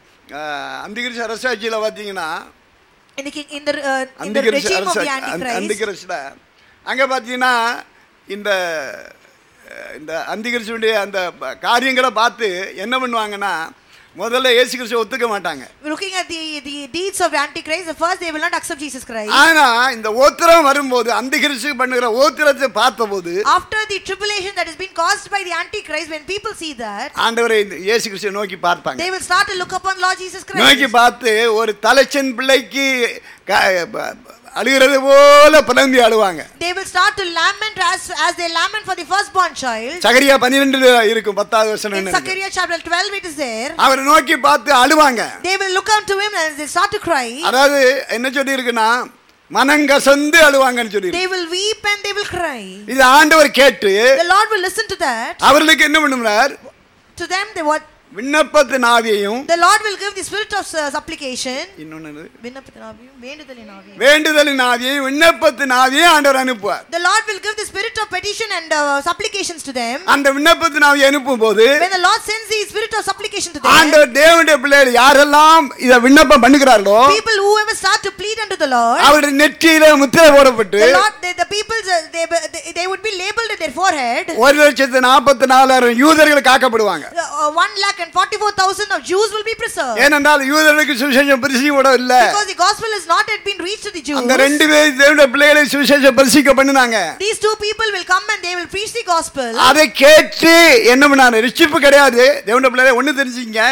அஹ், அந்திகிரிச அரசாட்சியில பாத்தீங்கன்னா In the, king, in the, uh, in the அந்திகிரிச regime of the அரசாட்சி Antichrist, அந்திகிரிசில அங்க பாத்தீங்கன்னா இந்த அஹ், இந்த அந்திகிரிசுடைய அந்த ப- காரியங்களை பார்த்து என்ன பண்ணுவாங்கன்னா முதல்ல இயேசு கிறிஸ்துவ ஒத்துக்க மாட்டாங்க looking at the, the deeds of Antichrist, the first they will not accept Jesus Christ. ஆனா இந்த ஓத்திரம் வரும்போது அந்திகிரிசு பண்ணுகிற ஓத்திரத்தை பார்த்தபோது After the tribulation that has been caused by the Antichrist, when people see that, ஆண்டவரை இந்த இயேசு கிறிஸ்துவை நோக்கி பார்ப்பாங்க they will start to look upon Lord Jesus நோக்கி Christ. பார்த்து ஒரு தலைச்சன் பிள்ளைக்கு க- ப- அழுகிறது போல புலம்பி அழுவாங்க They will start to lament as, as they lament for the firstborn child. சகரியா பன்னிரெண்டுல இருக்கும் பத்தாவது வருஷம் In Zechariah chapter 12, it is there. அவரை நோக்கி பார்த்து அழுவாங்க They will look unto him and they start to cry. அதாவது என்ன சொல்லி இருக்குன்னா மனங்கசந்து அழுவாங்கன்னு சொல்லி They will weep and they will cry. இது ஆண்டவர் கேட்டு The Lord will listen to that. அவர்களுக்கு என்ன பண்ணுறார் To them, they what? விண்ணப்பத்தின் ஆவியையும் The Lord will give the spirit of uh, supplication. இன்னொன்னு விண்ணப்பத்தின் ஆவியும், வேண்டுதலின் ஆவியும். வேண்டுதலின் ஆவியையும் விண்ணப்பத்தின் ஆவியையும் ஆண்டவர் அனுப்புவார் The Lord will give the spirit of petition and uh, supplications to them. அந்த விண்ணப்பத்தின் ஆவியை அனுப்பும் போது When the Lord sends the spirit of supplication to them, ஆண்டவர் தேவனுடைய பிள்ளைகள் யாரெல்லாம் இத விண்ணப்பம் பண்ணுகிறார்களோ people whoever start to plead unto the Lord, அவருடைய நெற்றியில முத்திரை போடப்பட்டு the Lord, they, the people, uh, they, they, they would be labeled in their forehead. ஒரு லட்சத்து நாற்பத்தி நாலாயிரம் யூதர்கள் காக்கப்படுவாங்க Uh, one lakh and forty-four thousand of Jews will be preserved. ஏனென்றால் யூதர்களுக்கு சுவிசேஷம் பரிசிக்கப்பட இல்ல Because the gospel is not yet been reached to the Jews. அந்த ரெண்டு பேர் தேவனுடைய பிள்ளைகளை சுவிசேஷம் பரிசிக்க பண்ணினாங்க These two people will come and they will preach the gospel. அதை கேட்டு என்ன பண்ணாரு ரிச்சிப்பு கிடையாது தேவனுடைய பிள்ளைகளை ஒண்ணு தெரிஞ்சுங்க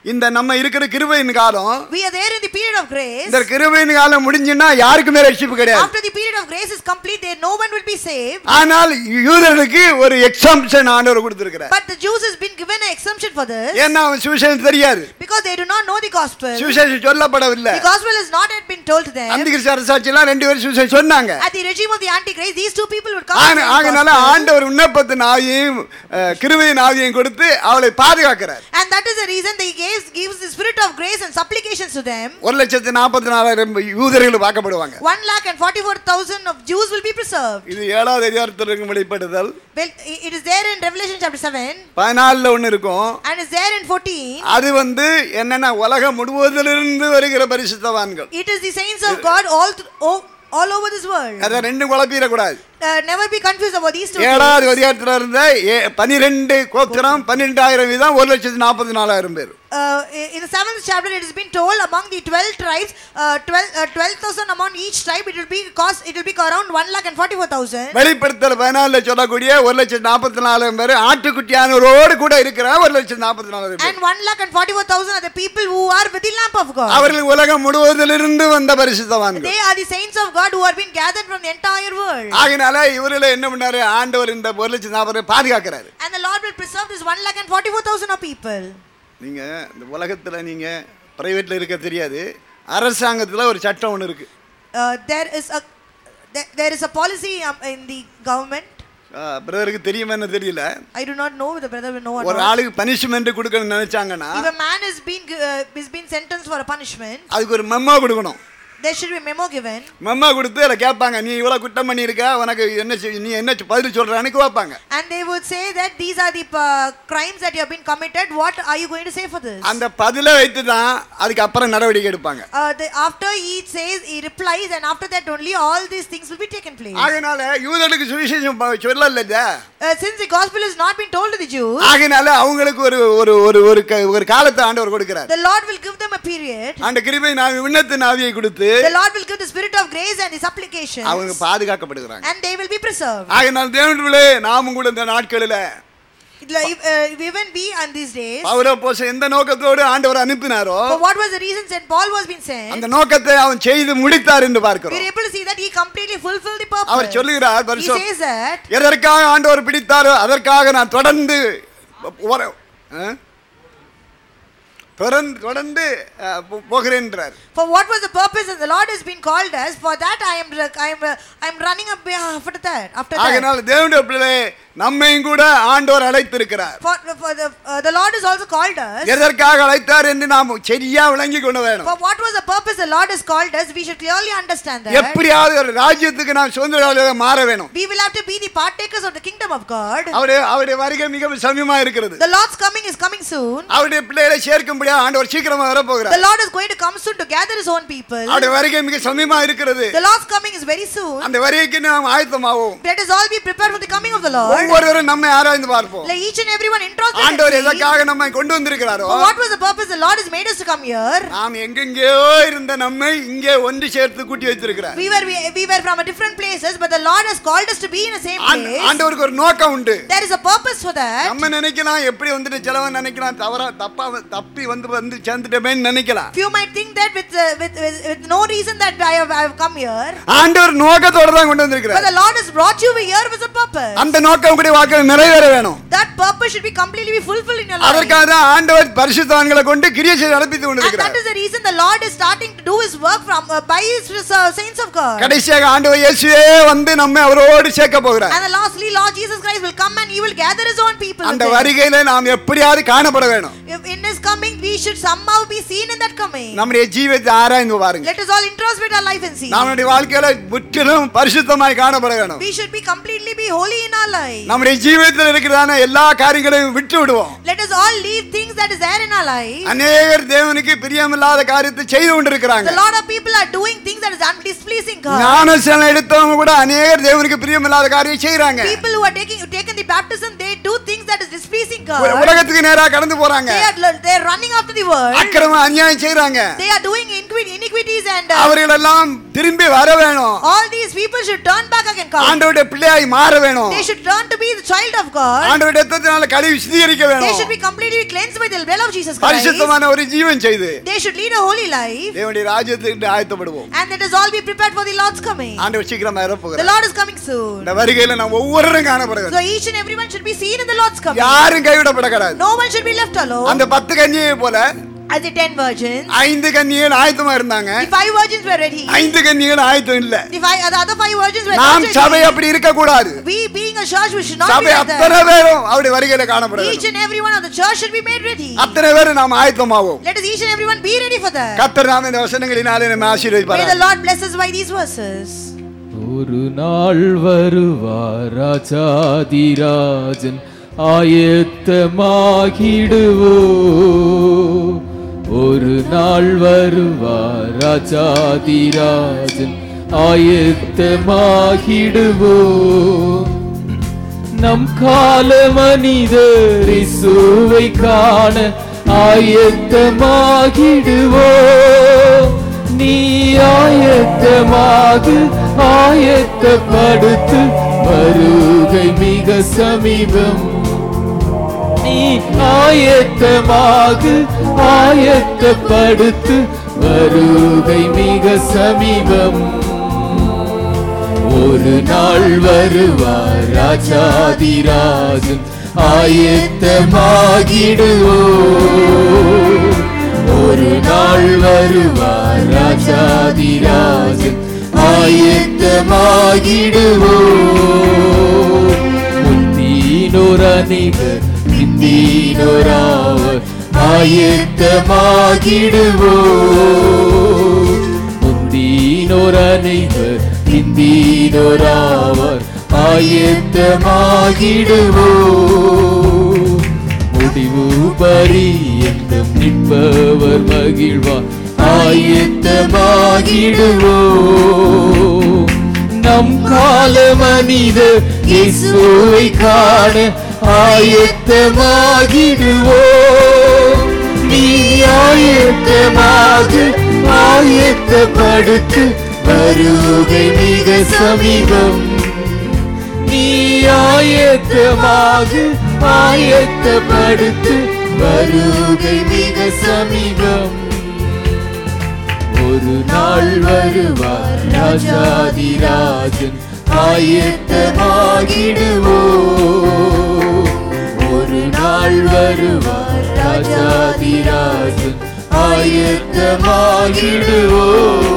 இந்த நம்ம இருக்கிற கிருபையின் காலம் We are there in the period of grace. இந்த கிருபையின் காலம் முடிஞ்சுன்னா யாருக்குமே ரட்சிப்பு கிடையாது After the period of grace is complete, there no one will be saved. ஆனால் யூதர்களுக்கு ஒரு எக்ஸாம்ஷன் ஆண்டவர் கொடுத்திருக்கிறார் But the Jews has been given an exemption for this ஏன்னா அவன் சுவிசேஷம் தெரியாது because they do not know the gospel. சுவிசேஷம் சொல்லப்படவில்லை The gospel has not yet been told to them. அந்திகிறிஸ்து அரசாட்சி எல்லாம் ரெண்டு பேரும் சுவிசேஷம் சொன்னாங்க At the regime of the Antichrist, these two people would come. ஆக- and say the ஆகையினால gospel. ஆண்டவர் விண்ணப்பத்தின் ஆவியையும் அஹ், கிருபையின் ஆவியையும் கொடுத்து அவளை பாதுகாக்கிறார் And that is the reason they gives, gives the spirit of grace and supplications to them. ஒரு லட்சத்து நாற்பத்தி நாலாயிரம் யூதர்கள் பார்க்கப்படுவாங்க One lakh and forty-four thousand of Jews will be preserved. இது ஏழாவது அதிகாரத்திற்கு வெளிப்படுதல் Well, i- it is there in Revelation chapter 7 பதினாலுல ஒண்ணு இருக்கும் and is there in 14. அது வந்து என்னன்னா உலகம் முழுவதிலிருந்து வருகிற பரிசுத்தவான்கள் It is the saints of God all, th- all, all over this world. அதை ரெண்டும் குழப்பிடக்கூடாது Uh, never be confused about these two. things. ஏழாவது அதிகாரத்தில் இருந்த ஏ- பனிரெண்டு கோத்திரம் பன்னிரெண்டாயிரம் வீதம் ஒரு லட்சத்து நாற்பத்தி நாலாயிரம் பேர் Uh, i- in the seventh chapter, it has been told among the 12 tribes, uh, 12 uh, 12,000 among each tribe, it will be cost, it will be around 1 lakh and 44,000. வெளிப்படுத்தல் பதினாலுல சொல்லக்கூடிய ஒரு லட்சத்து நாற்பத்தி நாலாயிரம் பேர் ஆட்டுக்குட்டியானவரோடு கூட இருக்கிற ஒரு லட்சத்து நாற்பத்தி நாலாயிரம் பேர் And 1 lakh and 44,000 are the people who are with the lamp of God. அவர்கள் உலகம் முழுவதிலிருந்து வந்த பரிசுத்தவான்கள் They are the saints of God who are being gathered from the entire world. ஆகினால இவரில் என்ன பண்ணாரு ஆண்டவர் இந்த ஒரு லட்சத்து நாற்பது பாதுகாக்கிறாரு And the Lord will preserve this 1 lakh and 44,000 of people. நீங்க இந்த உலகத்துல நீங்க பிரைவேட்ல இருக்க தெரியாது அரசாங்கத்துல ஒரு சட்டம் ஒன்று இருக்கு Uh, there is a there, there is a policy um, in the government. பிரதருக்கு தெரியுமான்னு தெரியல I do not know whether brother will know or ஒரு not. ஆளுக்கு பனிஷ்மெண்ட் கொடுக்கணும்னு நினைச்சாங்கன்னா If a man is being uh, is being sentenced for a punishment, அதுக்கு ஒரு மெம்மோ கொடுக்கணும் there should be a memo given. மெம்மோ கொடுத்து அதில் கேட்பாங்க நீ இவ்வளோ குற்றம் பண்ணியிருக்க உனக்கு என்ன செய்- நீ என்ன பதில் சொல்றான்னு கேட்பாங்க And they would say that these are the uh, crimes that you have been committed. What are you going to say for this? அந்த பதிலை வைத்து தான் அதுக்கு அப்புறம் நடவடிக்கை எடுப்பாங்க Uh, the, after he says, he replies, and after that only all these things will be taken place. ஆகையினால யூதர்களுக்கு சுவிசேஷம் ப- சொல்லல Uh, since the gospel has not been told to the Jews, ஆகையினால அவங்களுக்கு ஒரு ஒரு ஒரு ஒரு க- ஒரு காலத்தை ஆண்டவர் கொடுக்கிறார் the Lord will give them a period. அந்த கிருபை நாவி விண்ணத்தின் ஆவியை கொடுத்து The Lord will give the spirit of grace and the supplications, அவங்க பாதுகாக்கப்படுகிறாங்க and they will be preserved. ஆகையினால் தேவனுடைய நாமும் கூட இந்த நாட்களில் Like, uh, even we on these days, பவுல போச எந்த நோக்கத்தோடு ஆண்டவர் அனுப்பினாரோ for what was the reason St. Paul was being sent, அந்த நோக்கத்தை அவன் செய்து முடித்தார் என்று we are பார்க்கிறோம் able to see that he completely fulfilled the our purpose. சொல்லுகிறார் He பரிசு says that எதற்காக ஆண்டவர் பிடித்தாரோ அதற்காக நான் தொடர்ந்து போற- ஆ? தொடர்ந்து தொடர்ந்து அஹ், போ- போகிறேன்றார் for what was the purpose that the Lord has been called us, for that I am I am I am running up after that. After that. ஆகையினால் தேவனுடைய பிள்ளை நம்மையும் கூட ஆண்டவர் அழைத்திருக்கிறார் For, for the, uh, the Lord has also called us. எதற்காக அழைத்தார் என்று நாம் சரியா விளங்கி கொண்டு வேணும் For what was the purpose the Lord has called us, we should clearly understand that. எப்படியாவது ஒரு ராஜ்யத்துக்கு நாம் சுதந்திர மாற வேணும் We will have to be the partakers of the kingdom of God. அவருடைய அவருடைய வருகை மிகவும் சமயமா இருக்கிறது The Lord's coming is coming soon. அவருடைய பிள்ளைகளை சேர்க்கும்படியா ஆண்டவர் சீக்கிரமா வர The போகிறார் Lord is going to come soon to gather his own people. அவருடைய வருகை மிக சமயமா இருக்கிறது The Lord's coming is very soon. அந்த வருகைக்கு நாம் ஆயத்தமாவோம் Let us all be prepared for the coming of the Lord. ஒவ்வொருவரும் நம்மை ஆராய்ந்து பார்ப்போம் Let each and everyone introspect ஆண்டவர் and see எதற்காக நம்மை கொண்டு வந்திருக்கிறாரோ for what was the purpose the Lord has made us to come here. நாம் எங்கெங்கேயோ இருந்த நம்மை இங்கே ஒன்று சேர்த்து கூட்டி வைத்திருக்கிறார் We were we, we were from a different places, but the Lord has called us to be in the same ஆண்ட- place. ஆண்டவருக்கு ஒரு நோக்கம் உண்டு There is a purpose for that. நம்ம நினைக்கலாம் எப்படி வந்துட்டு சிலவன் நினைக்கலாம் தவறா தப்பா வ- தப்பி வந்து வந்து சேர்ந்துட்டோமேன்னு நினைக்கலாம் Few might think that with, uh, with, with, with no reason that I have, I have come here. ஆண்டவர் நோக்கத்தோட தான் கொண்டு But வந்திருக்கிறார் the Lord has brought you here with a purpose. அந்த நோக்கம் கூட வாக்கில் நிறைவேற வேணும் That purpose should be completely be fulfilled in your life. அதற்காக தான் ஆண்டவர் பரிசுத்தவான்களை கொண்டு கிரியை செய்து நடப்பித்து And that கொண்டிருக்கிறார் is the reason the Lord is starting to do his work from uh, by his uh, saints of God. கடைசியாக ஆண்டவர் இயேசுவே வந்து நம்மை அவரோடு சேர்க்க போகிறார் And the lastly, Lord Jesus Christ will come and he will gather his own people. அந்த with him. வருகையில நாம் எப்படியாவது காணப்பட வேணும் If in his coming, we should somehow be seen in that coming. நம்முடைய ஜீவத்தை ஆராய்ந்து பாருங்க Let us all introspect our life and see. நம்முடைய வாழ்க்கையில முற்றிலும் பரிசுத்தமாய் காணப்பட வேணும் We should be completely be holy in our life. நம்முடைய ஜீவிதத்தில் இருக்கிறதான எல்லா காரியங்களையும் விட்டு விடுவோம் Let us all leave things that is there in our life. அநேகர் தேவனுக்கு பிரியமில்லாத காரியத்தை செய்து கொண்டிருக்கிறாங்க A lot of people are doing things that is undispleasing God. ஞானசனம் எடுத்தவங்க கூட அநேகர் தேவனுக்கு பிரியமில்லாத காரியம் செய்யறாங்க People who are taking taken the baptism, they do things that is displeasing ஒரு God. உலகத்துக்கு நேரா கடந்து போறாங்க They are are le- they are running after the world. அக்கிரம அநியாயம் செய்றாங்க They are doing iniqui- iniquities and uh, அவர்களெல்லாம் திரும்பி வர வேணும் all these people should turn back again. Come. ஆண்டவருடைய பிள்ளையாய் மாற வேணும் They should turn to be the child of God. ஆண்டவருடைய ரத்தத்தினால கழுவி சுத்திகரிக்க They வேணும் should be completely cleansed by the blood of Jesus Christ. பரிசுத்தமான ஒரு ஜீவன் செய்து They should lead a holy life. தேவனுடைய ராஜ்யத்துக்கு ஆயத்தப்படுவோம் And let us all be prepared for the Lord's coming. ஆண்டவர் சீக்கிரமா The இறப்புகிறார் Lord is coming soon. இந்த வருகையில நாம் ஒவ்வொருவரும் காணப்படுகிறோம் So each and everyone should be seen in the Lord's coming. யாரும் கைவிடப்படக்கூடாது No one should be left alone. அந்த பத்து கன்னியை போல As the ten virgins, ஐந்து கன்னிகள் ஆயத்தமா இருந்தாங்க the five virgins were ready. ஐந்து கன்னிகள் ஆயத்தம் இல்ல The, five, the other five virgins were நாம் not சபை ready. அப்படி இருக்க கூடாது We being a church, we should not be சபை like அத்தனை that. பேரும் அவருடைய வருகையில காணப்பட Each வேண்டும் and every one of the church should be made ready. அத்தனை பேரும் நாம் ஆயத்தமாவோம் Let us each and everyone be ready for that. கத்தர் நாம இந்த வசனங்களினாலே நம்ம May the ஆசீர்வதிப்பார் Lord bless us by these verses. ஒரு நாள் வருவார் ராஜாதிராஜன் ஆயத்தமாகிடுவோ ஒரு நாள் வருவார் ராஜாதிராஜன் ஆயத்தமாகிடுவோ நம் கால மனிதர் இயேசுவை காண ஆயத்தமாகிடுவோ நீ ஆயத்தமாகு ஆயத்தப்படுத்து வருகை மிக சமீபம் நீ ஆயத்தமாகு ஆயத்தப்படுத்து வருகை மிக சமீபம் ஒரு நாள் வருவார் ராஜாதிராஜன் ஆயத்தமாகிடுவோ ஒரு நாள் வருவார் ராஜாதிராஜன் ஆயத்தமாகிடுவோ முந்தீனோர் அணிவர் பிந்தீனோராவர் ஆயத்தமாகிடுவோ முந்தீனோர் அனைவர் பிந்தீனோராவர் ஆயத்தமாகிடுவோ முடிவு பரியந்தம் நிற்பவர் மகிழ்வார் ஆயத்தமாகிடுவோ நம் கால மனித இயேசுவை காண ஆயத்தமாகிடுவோ நீ ஆயத்தமாக ஆயத்தப்படுத்து வருகை மிக சமீபம் நீ ஆயத்தமாக ஆயத்தப்படுத்து வருகை மிக சமீபம் ஒரு நாள் வருவார் ராஜாதிராஜன் ஆயத்தமாகிடுவோ ஒரு நாள் வருவார் ராஜாதிராஜன் ஆயத்தமாகிடுவோ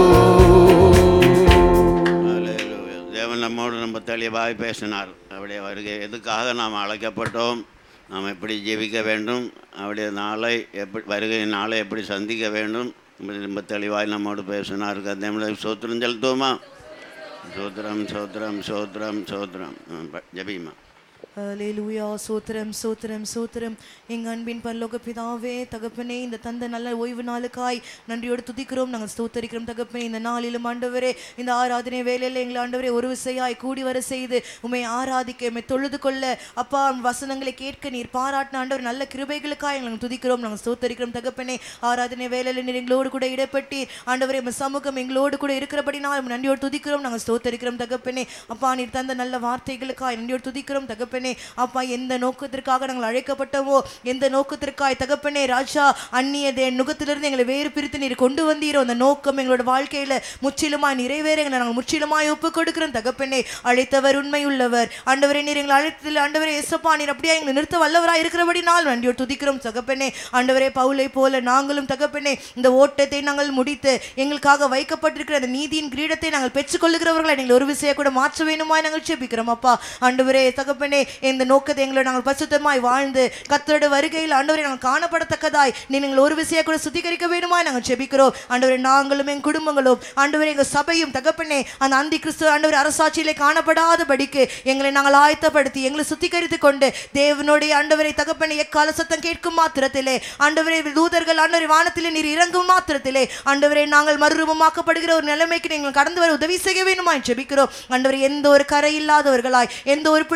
அல்லேலூயா. தேவன் நம்மோடு நம்ம தெளிவாய் பேசினார் அவருடைய வருகை எதுக்காக நாம் அழைக்கப்பட்டோம் நாம் எப்படி ஜீவிக்க வேண்டும் அவருடைய நாளை எப்படி வருகை நாளை எப்படி சந்திக்க வேண்டும் இப்படி ரொம்ப தெளிவாய் நம்மோடு பேசினார் கத்தமிழ சோத்திரம் செலுத்துவோமா சோத்திரம் சோத்திரம் சோத்திரம் சோத்திரம் ஜபிமா ஹalleluya சோத்திரம் சோத்திரம் சோத்திரம் எங்க அன்பின் பரலோக பிதாவே தகப்பனே இந்த தந்த நல்ல ஓய்வு நாளுக்காய் நன்றியோடு துதிக்கிறோம் நாங்கள் ஸ்தோத்தரிக்கிறோம் தகப்பனே இந்த நாளிலும் ஆண்டவரே இந்த ஆராதனை வேலையில் எங்களை ஆண்டவரே ஒரு விசையாய் கூடி வர செய்து உம்மை ஆராதிக்க உம்மை தொழுது கொள்ள அப்பா உம் வசனங்களை கேட்க நீர் பாராட்டின ஆண்டவர் நல்ல கிருபைகளுக்காய் எங்களை துதிக்கிறோம் நாங்கள் ஸ்தோத்தரிக்கிறோம் தகப்பனே ஆராதனை வேலையில் நீர் எங்களோடு கூட இடப்பட்டீர் ஆண்டவரே உம் சமூகம் எங்களோடு கூட இருக்கிறபடினால் உம்மை நன்றியோடு துதிக்கிறோம் நாங்கள் ஸ்தோத்தரிக்கிறோம் தகப்பனே அப்பா நீர் தந்த நல்ல வார்த்தைகளுக்காய் நன்றியோடு துதிக்கிறோம் தகப்பனே அப்பா எந்த நோக்கத்திற்காக நாங்கள் அழைக்கப்பட்டவோ எந்த நோக்கத்திற்காய் தகப்பனே ராஜா அந்நிய தே நுகத்திலிருந்து எங்களை வேறு பிரித்து நீர் கொண்டு வந்தீரோ அந்த நோக்கம் எங்களோட வாழ்க்கையில முற்றிலுமாய் நிறைவேற எங்களை நாங்கள் முற்றிலுமாய் ஒப்பு கொடுக்கிறோம் தகப்பனே அழைத்தவர் உண்மையுள்ளவர் ஆண்டவரே நீர் எங்களை அழைத்ததில் ஆண்டவரே எசப்பா நீர் அப்படியே எங்களை நிறுத்த வல்லவராய் இருக்கிறபடி நாள் நன்றியோடு துதிக்கிறோம் தகப்பனே ஆண்டவரே பவுலை போல நாங்களும் தகப்பனே இந்த ஓட்டத்தை நாங்கள் முடித்து எங்களுக்காக வைக்கப்பட்டிருக்கிற அந்த நீதியின் கிரீடத்தை நாங்கள் பெற்றுக்கொள்ளுகிறவர்களை நீங்கள் ஒரு விஷயம் கூட மாற்ற வேணுமாய் நாங்கள் ஜெபிக்கிறோம் அப்பா ஆண்டவரே தகப்பனே இந்த நோக்கத்தை எங்களை நாங்கள் பரிசுத்தமாய் வாழ்ந்து கத்தரோட வருகையில் ஆண்டவரை நாங்கள் காணப்படத்தக்கதாய் நீ நீங்கள் ஒரு விஷயம் கூட சுத்திகரிக்க வேணுமாய் நாங்கள் ஜெபிக்கிறோம் ஆண்டவரே நாங்களும் என் குடும்பங்களும் ஆண்டவரே எங்கள் சபையும் தகப்பனே அந்த அந்தி கிறிஸ்து ஆண்டவர் அரசாட்சியிலே காணப்படாதபடிக்கு எங்களை நாங்கள் ஆயத்தப்படுத்தி எங்களை சுத்திகரித்து கொண்டு தேவனுடைய ஆண்டவரை தகப்பனே எக்கால சத்தம் கேட்கும் மாத்திரத்திலே ஆண்டவரே தூதர்கள் ஆண்டவரை வானத்திலே நீர் இறங்கும் மாத்திரத்திலே ஆண்டவரே நாங்கள் மறுரூபமாக்கப்படுகிற ஒரு நிலைமைக்கு நீங்கள் கடந்து வர உதவி செய்ய வேணுமாய் ஜெபிக்கிறோம் ஆண்டவரே எந்த ஒரு கரை இல்லாதவர்களாய் எந்த ஒரு பிள்ளை இல்லாத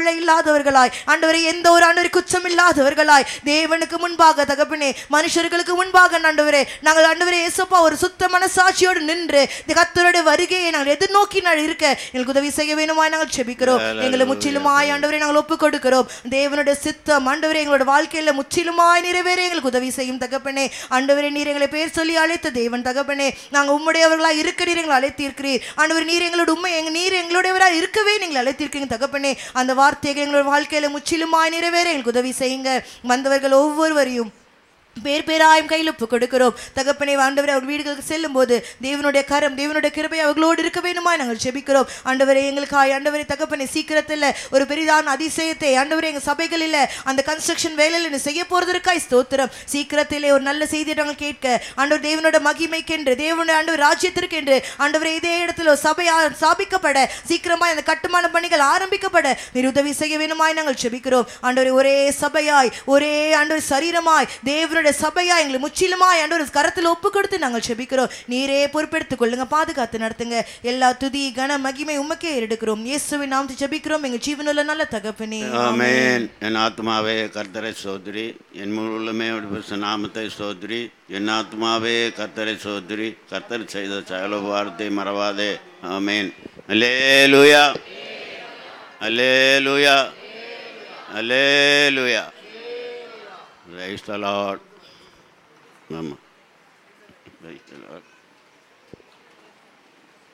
இல்லாதவர்களாய் ஆண்டவரை எந்த ஒரு ஆண்டவரை குற்றம் இல்லாதவர்களாய் தேவனுக்கு முன்பாக தகப்பனே மனுஷர்களுக்கு முன்பாக ஆண்டவரே நாங்கள் ஆண்டவரே இயேசுப்பா ஒரு சுத்த மனசாட்சியோடு நின்று இந்த கர்த்தருடைய வருகையை நாங்கள் எதிர்நோக்கி நாங்கள் இருக்க எங்களுக்கு உதவி செய்ய வேணுமாய் நாங்கள் செபிக்கிறோம் எங்களை முற்றிலுமாய் ஆண்டவரை நாங்கள் ஒப்புக் கொடுக்கிறோம் தேவனுடைய சித்தம் ஆண்டவரே எங்களோட வாழ்க்கையில முற்றிலுமாய் நிறைவேற எங்களுக்கு உதவி செய்யும் தகப்பனே ஆண்டவரே நீர் எங்களை பேர் சொல்லி அழைத்த தேவன் தகப்பனே நாங்கள் உம்முடையவர்களாய் இருக்க நீர் எங்களை அழைத்திருக்கிறீர் ஆண்டவர் நீர் எங்களோட உண்மை எங்க நீர் எங்களுடையவராய் இருக்கவே நீங்கள் அழைத்திருக்கீங்க தகப்பனே அந்த வார்த்தைகள் எங்களோட வாழ்க்கையில முற்றிலுமாய் நிறைவேற எங்களுக்கு உதவி செய்யுங்க வந்தவர்கள் ஒவ்வொருவரையும் பேர் பேராயும் கையில் ஒப்பு கொடுக்கிறோம் தகப்பனை ஆண்டவரை அவர் வீடுகளுக்கு செல்லும் போது தேவனுடைய கரம் தேவனுடைய கிருபை அவர்களோடு இருக்க வேணுமா நாங்கள் ஜெபிக்கிறோம் ஆண்டவரே எங்களுக்காய் ஆண்டவரை தகப்பனை சீக்கிரத்தில் ஒரு பெரிதான அதிசயத்தை ஆண்டவரே எங்கள் சபைகளில் அந்த கன்ஸ்ட்ரக்ஷன் வேலையில் நீ செய்ய போறதற்காய் ஸ்தோத்திரம் சீக்கிரத்திலே ஒரு நல்ல செய்தியை நாங்கள் கேட்க ஆண்டவர் தேவனோட மகிமைக்கென்று தேவனுடைய ஆண்டவர் ராஜ்யத்திற்கென்று ஆண்டவரே இதே இடத்துல ஒரு சபை ஆ- ஸ்தாபிக்கப்பட சீக்கிரமாய் அந்த கட்டுமான பணிகள் ஆரம்பிக்கப்பட நீர் உதவி செய்ய வேணுமாய் நாங்கள் ஜெபிக்கிறோம் ஆண்டவரே ஒரே சபையாய் ஒரே ஆண்டவர் சரீரமாய் தேவனுடைய சபையாய் எங்களை முற்றிலுமாய் ஆண்டவர் கரத்தில் ஒப்பு கொடுத்து நாங்கள் ஜெபிக்கிறோம் நீரே பொறுப்பெடுத்துக் கொள்ளுங்க பாதுகாத்து நடத்துங்க எல்லா துதி கன மகிமை உமக்கே எடுக்கிறோம் இயேசுவின் நாமத்தை ஜெபிக்கிறோம் எங்க ஜீவனுள்ள நல்ல தகப்பனே ஆமென் என் ஆத்மாவே கர்த்தரை சோதரி என் முழுமே நாமத்தை சோதரி என் ஆத்மாவே கர்த்தரை சோதரி கர்த்தர் செய்த சகல வார்த்தை மறவாதே ஆமென் அல்லேலூயா அல்லேலூயா அல்லேலூயா Praise the Lord. ஆமாம் Praise the Lord.